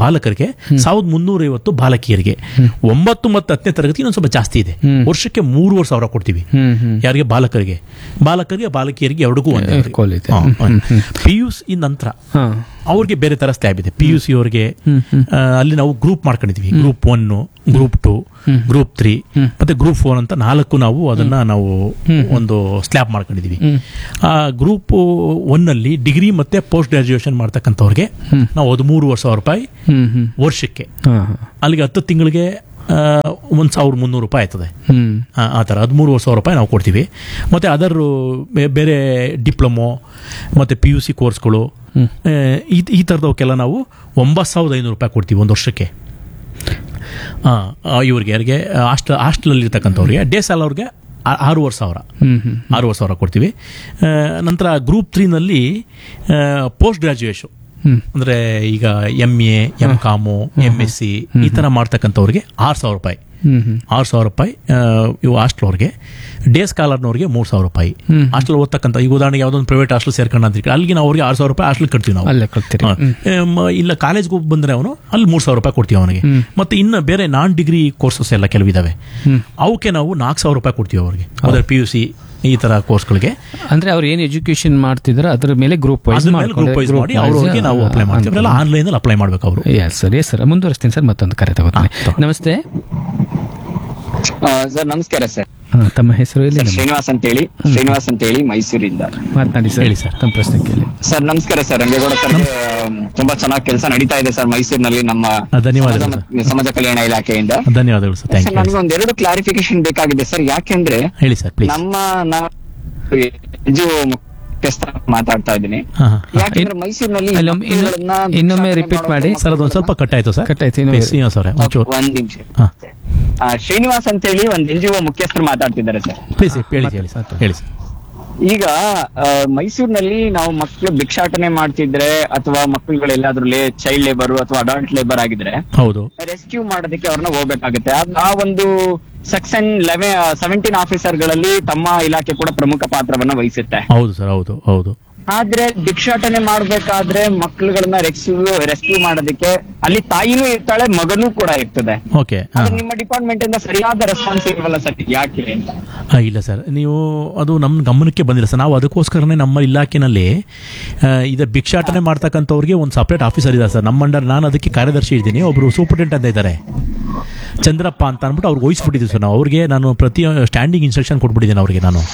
ಬಾಲಕರಿಗೆ ಸಾವಿರದ ಮುನ್ನೂರ ಐವತ್ತು ಬಾಲಕಿಯರಿಗೆ ಒಂಬತ್ತು ಮತ್ತು ಹತ್ತನೇ ತರಗತಿ ಇನ್ನೊಂದು ಸ್ವಲ್ಪ ಜಾಸ್ತಿ ಇದೆ ವರ್ಷಕ್ಕೆ ಮೂರುವರೆ ಸಾವಿರ ಕೊಡ್ತೀವಿ ಹ್ಮ್ ಹ್ಮ್ ಯಾರಿಗೆ ಬಾಲಕರಿಗೆ ಬಾಲಕರಿಗೆ ಬಾಲಕಿಯರಿಗೆ ಎರಡಿಗೂ ಒಂದೇ equal ಇದೆ. ಪಿ ಯು ಸಿ ನಂತರ ಹಾ ಅವ್ರಿಗೆ ಬೇರೆ ತರ ಸ್ಲ್ಯಾಬ್ ಇದೆ ಪಿ ಯು ಸಿ ಅವರಿಗೆ ಆ, ಅಲ್ಲಿ ನಾವು ಗ್ರೂಪ್ ಮಾಡ್ಕೊಂಡಿದ್ವಿ group one group two group three ಮತ್ತೆ ಗ್ರೂಪ್ ಫೋರ್ ಅಂತ ನಾಲ್ಕು ನಾವು ಅದನ್ನ ನಾವು ಒಂದು ಸ್ಲ್ಯಾಬ್ ಮಾಡ್ಕೊಂಡಿದೀವಿ ಆ ಗ್ರೂಪ್ ಒನ್ ಅಲ್ಲಿ ಡಿಗ್ರಿ ಮತ್ತೆ ಪೋಸ್ಟ್ ಗ್ರಾಜುಯೇಷನ್ ಮಾಡ್ತಕ್ಕಂಥವ್ರಿಗೆ ನಾವು ಹದಿಮೂರುವರೆ ಸಾವಿರ ರೂಪಾಯಿ ಹ್ಮ್ ಹ್ಮ್ ವರ್ಷಕ್ಕೆ ಹಾ ಹಾ ಅಲ್ಲಿಗೆ ಹತ್ತು ತಿಂಗಳಿಗೆ ಒಂದು ಸಾವಿರದ ಮುನ್ನೂರು ರೂಪಾಯಿ ಆಯ್ತದೆ ಹ್ಮ್ ಆ ಆ ಥರ ಹದಿಮೂರು ಸಾವಿರ ರೂಪಾಯಿ ನಾವು ಕೊಡ್ತೀವಿ ಮತ್ತು ಅದರ್ ಬೇರೆ ಡಿಪ್ಲೊಮೊ ಮತ್ತು ಪಿ ಯು ಸಿ ಕೋರ್ಸ್ಗಳು ಆ, ಈ ಈ ಥರದವಕ್ಕೆಲ್ಲ ನಾವು ಒಂಬತ್ತು ಸಾವಿರದ ಐನೂರು ರೂಪಾಯಿ ಕೊಡ್ತೀವಿ ಒಂದು ವರ್ಷಕ್ಕೆ ಹಾಂ ಇವ್ರಿಗೆ ಯಾರಿಗೆ ಹಾಸ್ಟೆಲ್ ಹಾಸ್ಟೆಲಲ್ಲಿ ಇರ್ತಕ್ಕಂಥವ್ರಿಗೆ ಡೇ ಸಾಲ್ ಅವ್ರಿಗೆ ಆ- ಆರೂವರೆ ಸಾವಿರ ಹ್ಮ್ ಹ್ಮ್ ಆರೂವರೆ ಸಾವಿರ ಕೊಡ್ತೀವಿ ಆ, ನಂತರ ಗ್ರೂಪ್ ತ್ರೀನಲ್ಲಿ ಪೋಸ್ಟ್ ಗ್ರಾಜುಯೇಷನ್ ಹ್ಮ್. ಅಂದರೆ ಈಗ M A M com M S C ಈ ಥರ ಮಾಡ್ತಕ್ಕಂಥವ್ರಿಗೆ ಆರು ಸಾವಿರ ರೂಪಾಯಿ ಹ್ಮ್ ಹ್ಮ್ ಆರು ಸಾವಿರ ರೂಪಾಯಿ ಆ, ಇವು ಹಾಸ್ಟೆಲ್ ಅವ್ರಿಗೆ ಡೇ ಸ್ಕಾಲರ್ನವ್ರಿಗೆ ಮೂರು ಸಾವಿರ ರೂಪಾಯಿ ಹ್ಮ್. ಹಾಸ್ಟೆಲ್ ಓದ್ತಕ್ಕಂಥ ಈಗ ಉದಾಹರಣೆಗೆ ಯಾವುದೊಂದು ಪ್ರೈವೇಟ್ ಹಾಸ್ಟೆಲ್ ಸೇರ್ಕೊಂಡು ಅಂತ ಅಲ್ಲಿಗೆ ನಾವು ಅವ್ರಿಗೆ ಆರು ಸಾವಿರ ರೂಪಾಯಿ ಹಾಸ್ಟೆಲ್ ಕಟ್ತೀವಿ ನಾವು ಅಲ್ಲೇ ಕೊಡ್ತೀರಿ ಹಾ. ಎಮ್, ಇಲ್ಲ ಕಾಲೇಜ್ಗೆ ಹೋಗಿ ಬಂದ್ರೆ ಅವನು ಅಲ್ಲಿ ಮೂರು ಸಾವಿರ ರೂಪಾಯಿ ಕೊಡ್ತೀವಿ ಅವನಿಗೆ ಮತ್ತೆ ಇನ್ನು ಬೇರೆ ನಾನ್ ಡಿಗ್ರಿ ಕೋರ್ಸಸ್ ಎಲ್ಲ ಕೆಲವಿದಾವೆ ಅವಕ್ಕೆ ನಾವು ನಾಲ್ಕು ಸಾವಿರ ರೂಪಾಯಿ ಕೊಡ್ತೀವಿ ಅವ್ರಿಗೆ ಅದ್ರ ಪಿ ಯು ಸಿ ಈ ತರ ಕೋರ್ಸ್ಗಳಿಗೆ ಅಂದ್ರೆ ಅವ್ರು ಏನ್ ಎಜುಕೇಶನ್ ಮಾಡ್ತಿದಾರೆ ಅದ್ರ ಮೇಲೆ ಗ್ರೂಪ್ ವೈಸ್ ಅದ್ರ ಮೇಲೆ ಗ್ರೂಪ್ ವೈಸ್ ಮಾಡಿ ಅವ್ರಿಗೆ ನಾವು ಅಪ್ಲೈ ಮಾಡ್ತೀವಿ ಅವರೆಲ್ಲ ಆನ್ಲೈನ್ ಅಲ್ಲಿ ಅಪ್ಲೈ ಮಾಡ್ಬೇಕು ಅವರು ಎಸ್ ಸರ್ ಎಸ್ ಸರ್ ಮುಂದುವರಿಸ್ತೀನಿ ಸರ್ ಮತ್ತೊಂದು ಕರೆ ತಗೋತೀನಿ ನಮಸ್ತೆ ಸರ್ ನಮಸ್ಕಾರ ಸರ್ ಹಾ, ತಮ್ಮ ಹೆಸರು ಎಲ್ಲಿ ನಮ್ಮ- ಶ್ರೀನಿವಾಸ್ ಅಂತ ಹೇಳಿ ಶ್ರೀನಿವಾಸ್ ಅಂತ ಹೇಳಿ ಮೈಸೂರಿಂದ ಮಾತನಾಡಿ ಸರ್ ಹೇಳಿ ಸರ್. ತಮ್ಮ ಪ್ರಶ್ನೆ ಕೇಳಿ ಸರ್ ನಮಸ್ಕಾರ ಸರ್ ರಂಗೇಗೌಡ ಸರ್ ತುಂಬಾ ಚೆನ್ನಾಗಿ ಕೆಲಸ ನಡೀತಾ ಇದೆ ಸರ್ ಮೈಸೂರಿನಲ್ಲಿ ನಮ್ಮ ಆ, ಧನ್ಯವಾದಗಳು ಸಮಾಜ ಮತ್ತು ಸಮಾಜ ಕಲ್ಯಾಣ ಇಲಾಖೆಯಿಂದ ಧನ್ಯವಾದಗಳು ಸರ್ ಥ್ಯಾಂಕ್ ಸರ್ ಯು ನನಗೆ ಒಂದೆರಡು ಕ್ಲಾರಿಫಿಕೇಶನ್ ಬೇಕಾಗಿದೆ ಸರ್ ಯಾಕೆಂದ್ರೆ ಹೇಳಿ ಸರ್ ಪ್ಲೀಸ್ ನಮ್ಮ ನಾವು NGO ಮುಖ್ಯಸ್ಥ ಮಾತಾಡ್ತಾ ಇದ್ದೀನಿ ಹಾ ಹಾ ಯಾಕೆಂದ್ರೆ ಮೈಸೂರಿನಲ್ಲಿ ಅಲ್ಲ, ಇನ್ನು- ಮಕ್ಕಳನ್ನ ಇನ್ನೊಮ್ಮೆ ಭಿಕ್ಷಾಟನೆ repeat ಮಾಡಿ. ಮಾಡುವಂತ ಸರ್ ಅದೊಂದು ಸ್ವಲ್ಪ ಕಟ್ ಆಯ್ತು ಸರ್ ಕಟ್ ಆಯ್ತು, ಇನ್ನು- Please, ಶ್ರೀನಿವಾಸ್ ಅವರೇ ಒಂಚೂರು ಒಂದ್ ನಿಮಿಷ ಹಾ ಆ, ಶ್ರೀನಿವಾಸ್ ಅಂತ ಹೇಳಿ ಒಂದ್ ಎನ್ ಜಿ ಒ ಮುಖ್ಯಸ್ಥರು ಮಾತಾಡ್ತಿದ್ದಾರೆ ಸರ್ ಪ್ಲೀಸ್ ಹೇಳಿ ಹೇಳಿ ಸರ್ ಹೇಳಿ ಸರ್ ಈಗ ಆ, ಮೈಸೂರಿನಲ್ಲಿ ನಾವು ಮಕ್ಕಳು ಭಿಕ್ಷಾಟನೆ ಮಾಡ್ತಿದ್ರೆ ಅಥವಾ ಮಕ್ಕಳುಗಳೆಲ್ಲಾದ್ರೂ ಚೈಲ್ಡ್ ಲೇಬರ್ ಅಥವಾ ಅಡಲ್ಟ್ ಲೇಬರ್ ಆಗಿದ್ರೆ ಹೌದು ರೆಸ್ಕ್ಯೂ ಮಾಡೋದಕ್ಕೆ ಅವ್ರನ್ನ ಹೋಗ್ಬೇಕಾಗುತ್ತೆ ಆ- ಆ ಒಂದು ಸೆಕ್ಷನ್ ಲೆವೆನ್ ಸೆವೆಂಟೀನ್ ಆಫೀಸರ್ ಗಳಲ್ಲಿ ತಮ್ಮ ಇಲಾಖೆ ಕೂಡ ಪ್ರಮುಖ ಪಾತ್ರವನ್ನ ವಹಿಸುತ್ತೆ ಹೌದು ಸರ್ ಹೌದು ಹೌದು ಆದ್ರೆ ಭಿಕ್ಷಾಟನೆ ಮಾಡ್ಬೇಕಾದ್ರೆ ಮಕ್ಕಳುಗಳನ್ನ ರೆಸ್ಕ್ಯೂ ರೆಸ್ಕ್ಯೂ ಮಾಡೋದಕ್ಕೆ ಅಲ್ಲಿ ತಾಯಿನೂ ಇರ್ತಾಳೆ ಮಗನೂ ಕೂಡ ಇರ್ತದೆ ಓಕೆ ಆದ್ರೆ ನಿಮ್ಮ ಡಿಪಾರ್ಟ್ಮೆಂಟ್ ಇಂದ ಸರಿಯಾದ ರೆಸ್ಪಾನ್ಸ್ ಇಲ್ವಲ್ಲ ಸರ್ ಯಾಕೆ ಅಂತ ಆ, ಇಲ್ಲ ಸರ್ ನೀವು ಅದು ನಮ್ಮ ಗಮನಕ್ಕೆ ಬಂದಿಲ್ಲ ಸರ್ ನಾವು ಅದಕ್ಕೋಸ್ಕರನೇ ನಮ್ಮ ಇಲಾಖೆನಲ್ಲಿ ಆ, ಇದು ಭಿಕ್ಷಾಟನೆ ಮಾಡ್ತಕ್ಕಂಥವ್ರಿಗೆ ಒಂದು ಸಪ್ರೇಟ್ ಆಫೀಸರ್ ಇದ್ದಾರೆ ಸರ್ ನಮ್ಮ ಅಂಡರ್ ನಾನು ಅದಕ್ಕೆ ಕಾರ್ಯದರ್ಶಿ ಇದ್ದೀನಿ ಒಬ್ಬರು ಸೂಪರ್ಟೆಂಟ್ ಅಂತ ಇದ್ದಾರೆ ಚಂದ್ರಪ್ಪ ಅಂತ ಅಂದ್ಬಿಟ್ಟು ಅವ್ರಿಗೆ ವಹಿಸ್ಬಿಟ್ಟಿದ್ದೀವಿ ಸರ್ ನಾವು ಅವ್ರಿಗೆ ನಾನು ಪ್ರತಿ ಸ್ಟ್ಯಾಂಡಿಂಗ್ ಇನ್ಸ್ಟ್ರಕ್ಷನ್ ಕೊಟ್ಬಿಟ್ಟಿದ್ದೀನಿ ಅವ್ರಿಗೆ ನಾನು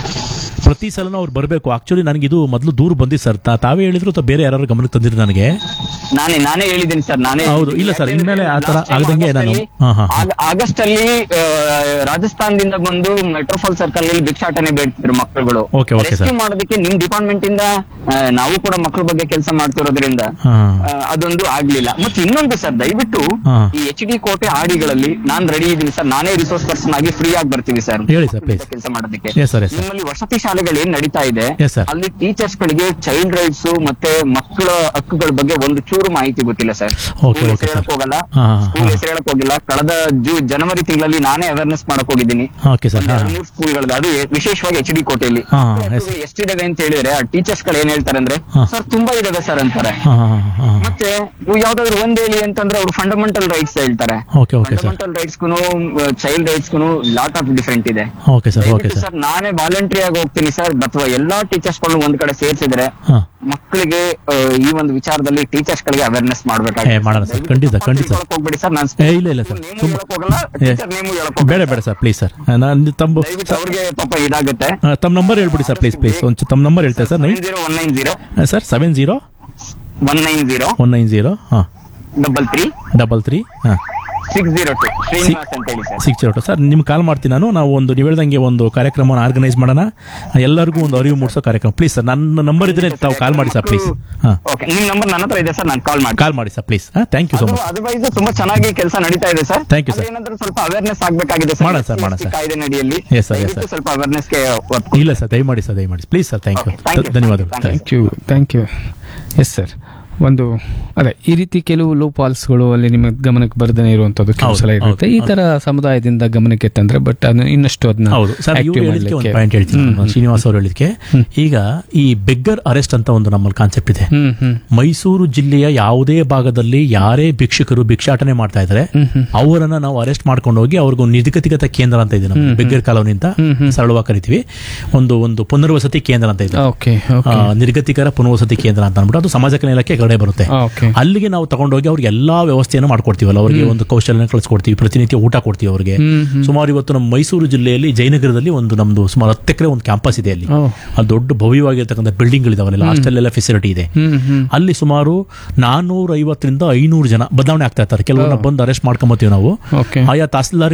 ಪ್ರತಿ ಸಲನೂ ಅವ್ರು ಬರಬೇಕು ಆಕ್ಚುಲಿ ನನಗೆ ಇದು ಮೊದಲು ದೂರ ಬಂದಿತ್ತು ಸರ್ ತಾ- ತಾವೇ ಹೇಳಿದ್ರು ಅಥವಾ ಬೇರೆ ಯಾರು ಗಮನಕ್ಕೆ ತಂದಿದ್ರು ನನಗೆ ನಾನೇ ನಾನೇ ಹೇಳಿದ್ದೀನಿ ಸರ್ ನಾನೇ ಹೌದು, ಇಲ್ಲ ಸರ್, ಇನ್ಮೇಲೆ ಆ ತರ Last time ಆಗದಂಗೆ ಆಗಸ್ಟ್ ನಾನು- ಅಲ್ಲಿ- ಹಾ, ಹಾ. ಆಗ- ಆಗಸ್ಟ್ ಅಲ್ಲಿ ಆ, ರಾಜಸ್ಥಾನದಿಂದ ಬಂದು ಮೆಟ್ರೋಫಾಲ್ ಸರ್ಕಲ್ ಅಲ್ಲಿ ಭಿಕ್ಷಾಟನೆ ಬೇಡ್ತಿದ್ರು ಮಕ್ಕಳುಗಳು Okay, okay, Rescue sir. ಮಾಡೋದಕ್ಕೆ ನಿಮ್ ಡಿಪಾರ್ಟ್ಮೆಂಟ್ ಇಂದ ಆ, ನಾವು ಕೂಡ ಮಕ್ಕಳ ಬಗ್ಗೆ ಕೆಲಸ ಮಾಡ್ತಿರೋದ್ರಿಂದ ಹಾ. ಆ, ಅದೊಂದು ಆಗ್ಲಿಲ್ಲ ಮತ್ತೆ ಇನ್ನೊಂದು ಸರ್ ದಯವಿಟ್ಟು ಹಾ. ಈ ಎಚ್ ಡಿ ಕೋಟೆ ಆಡಿಗಳಲ್ಲಿ ನಾನ್ ರೆಡಿ ಇದ್ದೀನಿ ಸರ್ ನಾನೇ ರಿಸೋರ್ಸ್ ಪರ್ಸನ್ ಆಗಿ ಫ್ರೀ ಆಗಿ ಬರ್ತೀವಿ ಸರ್ ಹೇಳಿ sir, please. ಕೆಲಸ ಮಾಡೋದಕ್ಕೆ Yes, sir, yes, sir. ನಿಮ್ಮಲ್ಲಿ ವಸತಿ ಶಾಲೆಗಳು ಏನ್ ನಡೀತಾ ಇದೆ Yes, sir. ಅಲ್ಲಿ ಟೀಚರ್ಸ್ ಗಳಿಗೆ ಚೈಲ್ಡ್ ರೈಟ್ಸ್ ಮತ್ತೆ ಮಕ್ಕಳ ಹಕ್ಕುಗಳ ಬಗ್ಗೆ ಒಂದು ಚೂರು ಮಾಹಿತಿ ಗೊತ್ತಿಲ್ಲ ಸರ್ Okay, okay, sir. ಹೋಗಲ್ಲ ಹಾ, ಹಾ, ಸ್ಕೂಲ್ ಹಾ. ಹೆಸರು ಹೇಳಕ್ ಹೋಗಿಲ್ಲ ಕಳೆದ ಜೂ ಜನವರಿ ತಿಂಗಳಲ್ಲಿ ನಾನೇ ಅವೇರ್ನೆಸ್ ಮಾಡಕ್ ಹೋಗಿದ್ದೀನಿ ಓಕೆ ಸರ್ ಹಾಂ ಮೂರು ಸ್ಕೂಲ್ಗಳದ್ದು ಅದು ಎ- ವಿಶೇಷವಾಗಿ ಎಚ್ ಡಿ ಕೋಟೆಯಲ್ಲಿ ಹಾ, yes. ಎಷ್ಟಿದಾವೆ ಅಂತ ಹೇಳಿದ್ರೆ ಆ ಟೀಚರ್ಸ್ ಗಳು ಏನ್ ಹೇಳ್ತಾರೆ ಅಂದ್ರೆ ಹಾ. ಸರ್ ತುಂಬಾ ಇದಾವೆ ಸರ್ ಅಂತಾರೆ ಹಾಂ ಹಾಂ ಹಾಂ ಮತ್ತೆ ನೀವು ಯಾವ್ದಾದ್ರು ಒಂದ್ ಹೇಳಿ ಅಂತಂದ್ರೆ ಅವ್ರು ಫಂಡಮೆಂಟಲ್ ರೈಟ್ಸ್ ಹೇಳ್ತಾರೆ ಓಕೆ ಓಕೆ ಸರ್ ಫಂಡಮೆಂಟಲ್ ರೈಟ್ಸ್ಗೂ ಚೈಲ್ಡ್ ರೈಟ್ಸ್ಗೂ ಲಾಟ್ ಆಫ್ ಡಿಫ್ರೆಂಟ್ ಇದೆ ಓಕೆ ಸರ್ ಓಕೆ ದಯವಿಟ್ಟು ಸರ್ ಸರ್ ನಾನೇ ವಾಲಂಟ್ರಿ ಆಗಿ ಹೋಗ್ತೀನಿ ಸರ್ ಅಥವಾ ಎಲ್ಲಾ ಟೀಚರ್ಸ್ ಗಳನ್ನ ಒಂದ್ ಕಡೆ ಸೇರ್ಸಿದ್ರೆ ಹಾಂ ಮಕ್ಕಳಿಗೆ ಆ, ಈ ಒಂದು ವಿಚಾರದಲ್ಲಿ ಟೀಚರ್ಸ್ ಗಳಿಗೆ ಅವೇರ್ನೆಸ್ ಏ, ಮಾಡೋಣ sir. ಖಂಡಿತ, ಖಂಡಿತ. ಹೋಗ್ಬಿಡಿ ಸರ್ ನಾನು ಏ ಇಲ್ಲ ಇಲ್ಲ ಸರ್ ನೇಮು ತುಂಬ ಹೇಳಕ್ ಹೋಗಲ್ಲ ಏ, ಟೀಚರ್ ನೇಮು ಹೇಳಕ್ ಬೇಡ ಹೋಗಲ್ಲ ಬೇಡ ಸರ್ ಪ್ಲೀಸ್ ಸರ್ ನಾನು ತಮ್ಮ ದಯವಿಟ್ಟು ಅವ್ರಿಗೆ ಪಾಪ ಇದಾಗುತ್ತೆ ಆ, ತಮ್ಮ ನಂಬರ್ ಹೇಳ್ಬಿಡಿ ಸರ್ ಪ್ಲೀಸ್ ಪ್ಲೀಸ್ ಒಂದು ತಮ್ಮ ನಂಬರ್ ಹೇಳ್ತಾರೆ sir nine zero one nine zero sir seven zero one nine zero one nine zero ಹಾಂ ಡಬಲ್ ತ್ರೀ ಡಬಲ್ ತ್ರೀ ಹಾಂ ಸಿಕ್ಸ್ ಜೀರೋ ಟು ಶ್ರೀನಿವಾಸ್ ಅಂತ ಹೇಳಿ sir six zero two sir ನಿಮ್ಗೆ call ಮಾಡ್ತೀನಿ ನಾನು ನಾವು ಒಂದು ನೀವು ಹೇಳ್ದಂಗೆ ಒಂದು ಕಾರ್ಯಕ್ರಮವನ್ನು ಆರ್ಗನೈಸ್ ಮಾಡೋಣ ಎಲ್ಲರಿಗೂ ಒಂದು ಅರಿವು ಮೂಡಿಸೋ ಕಾರ್ಯಕ್ರಮ ಪ್ಲೀಸ್ ಸರ್ ನನ್ನ ನಂಬರ್ ಇದ್ರೆ ತಾವು ಕಾಲ್ ಮಾಡಿ ಸರ್ ಪ್ಲೀಸ್ ಹಾಂ ಓಕೆ ನಿಮ್ ನಂಬರ್ ನನ್ನ ಹತ್ರ ಇದೆ ಸರ್ ನಾನು ಕಾಲ್ ಮಾಡಿ ಕಾಲ್ ಮಾಡಿ ಸರ್ ಪ್ಲೀಸ್ ಹಾಂ thank you so much otherwise ತುಂಬಾ ಚೆನ್ನಾಗಿ ಕೆಲಸ ನಡೀತಾ ಇದೆ ಸರ್ Thank you, sir. ಏನಾದ್ರೂ ಸ್ವಲ್ಪ ಅವೇರ್ನೆಸ್ ಆಗ್ಬೇಕಾಗಿದೆ ಮಾಡೋಣ sir, ಮಾಡೋಣ sir. ಕಾಯ್ದೆ ನಡಿಯಲ್ಲಿ Yes, sir, yes, ದಯವಿಟ್ಟು sir. ಸ್ವಲ್ಪ ಅವೇರ್ನೆಸ್ ಗೆ ಒತ್ತು ಕೊಡಿ. ಇಲ್ಲ ಸರ್ ದಯಮಾಡಿ ಸರ್ ದಯಮಾಡಿ please sir thank you Okay, thank you, sir. ಧನ್ಯವಾದಗಳು Thank you. Thank you thank you thank you yes sir ಒಂದು ಅದೇ ಈ ರೀತಿ ಕೆಲವು ಲೋ ಪಾಲ್ಸ್ಗಳು ಅಲ್ಲಿ ನಿಮ್ಮ ಗಮನಕ್ಕೆ ಬರ್ದೇ ಇರುವಂತದ್ದು ಕೆಲವು ಹೌದು, ಸಲ ಇರುತ್ತೆ ಹೌದು, ಈ ತರ ಸಮುದಾಯದಿಂದ ಗಮನಕ್ಕೆ ತಂದ್ರೆ ಬಟ್ ಅದನ್ನ ಇನ್ನಷ್ಟು ಅದನ್ನ ಹೌದು ಸರ್ ಇವ್ರು active ಹೇಳಿದ್ಕೆ ಒಂದು ಮಾಡ್ಲಿಕ್ಕೆ- ಪಾಯಿಂಟ್ ಹೇಳ್ತೀನಿ ಹ್ಮ್, ನಾನು, ಶ್ರೀನಿವಾಸ್ ಅವರು ಹೇಳಿದ್ಕೆ ಈಗ ಈ ಬೆಗ್ಗರ್ ಅರೆಸ್ಟ್ ಅಂತ ಒಂದು ನಮ್ಮಲ್ಲಿ ಕಾನ್ಸೆಪ್ಟ್ ಇದೆ ಹ್ಮ್ ಹ್ಮ್ ಮೈಸೂರು ಜಿಲ್ಲೆಯ ಯಾವುದೇ ಭಾಗದಲ್ಲಿ ಯಾರೇ ಭಿಕ್ಷುಕರು ಭಿಕ್ಷಾಟನೆ ಮಾಡ್ತಾ ಇದ್ದಾರೆ ಅವರನ್ನ ನಾವು ಅರೆಸ್ಟ್ ಮಾಡ್ಕೊಂಡು ಹೋಗಿ ಅವ್ರಿಗೊಂದು ನಿರ್ಗತಿಗತ ಕೇಂದ್ರ ಅಂತ ಇದೆ ನಮ್ಮ ಬೆಗ್ಗರ್ ಕಾಲೋನಿ ಅಂತ ಸರಳವಾಗಿ ಕರಿತೀವಿ ಒಂದು ಒಂದು ಪುನರ್ವಸತಿ ಕೇಂದ್ರ ಅಂತ ಇದೆ ಓಕೆ ಆ, ನಿರ್ಗತಿಕರ ಪುನರ್ವಸತಿ ಕೇಂದ್ರ ಅಂತ ಅಂದ್ಬಿಟ್ಟು ಅದು ಸಮಾಜ ಕಲ್ಯಾಣ ಇಲಾಖೆ ಕಡೆ ಬರುತ್ತೆ ಓಕೆ ಅಲ್ಲಿಗೆ ನಾವು ತಗೊಂಡೋಗಿ ಅವ್ರಿಗೆ ಎಲ್ಲಾ ವ್ಯವಸ್ಥೆಯನ್ನು ಮಾಡ್ಕೊಡ್ತೀವಲ್ಲ ಅವರಿಗೆ ಒಂದು ಕೌಶಲ್ಯ ಕಳಿಸ್ಕೊಡ್ತೀವಿ ಪ್ರತಿನಿತ್ಯ ಊಟ ಕೊಡ್ತೀವಿ ಅವರಿಗೆ ಸುಮಾರು ಇವತ್ತು ನಮ್ಮ ಮೈಸೂರು ಜಿಲ್ಲೆಯಲ್ಲಿ ಜಯನಗರದಲ್ಲಿ ಒಂದು ನಮ್ದು ಸುಮಾರು ಹತ್ತು ಎಕರೆ ಒಂದು ಕ್ಯಾಂಪಸ್ ಇದೆ ಅಲ್ಲಿ ಓ. ಅದು ದೊಡ್ಡ ಭವ್ಯವಾಗಿರ್ತಕ್ಕಂಥ ಬಿಲ್ಡಿಂಗ್ ಇದಾವಲ್ಲ ಹಾಸ್ಟೆಲ್ ಎಲ್ಲ ಫೆಸಿಲಿಟಿ ಇದೆ ಹ್ಮ್ ಹ್ಮ್ ಅಲ್ಲಿ ಸುಮಾರು ನಾನೂರ ಐವತ್ತರಿಂದ ಐನೂರು ಜನ ಬದಲಾವಣೆ ಆಗ್ತಾ ಇರ್ತಾರೆ ಕೆಲವರನ್ನ ಬಂದು ಅರೆಸ್ಟ್ ಮಾಡ್ಕೊಂಬತ್ತೀವಿ ನಾವು ಓಕೆ ಆಯಾ ತಹಸೀಲ್ದಾರ್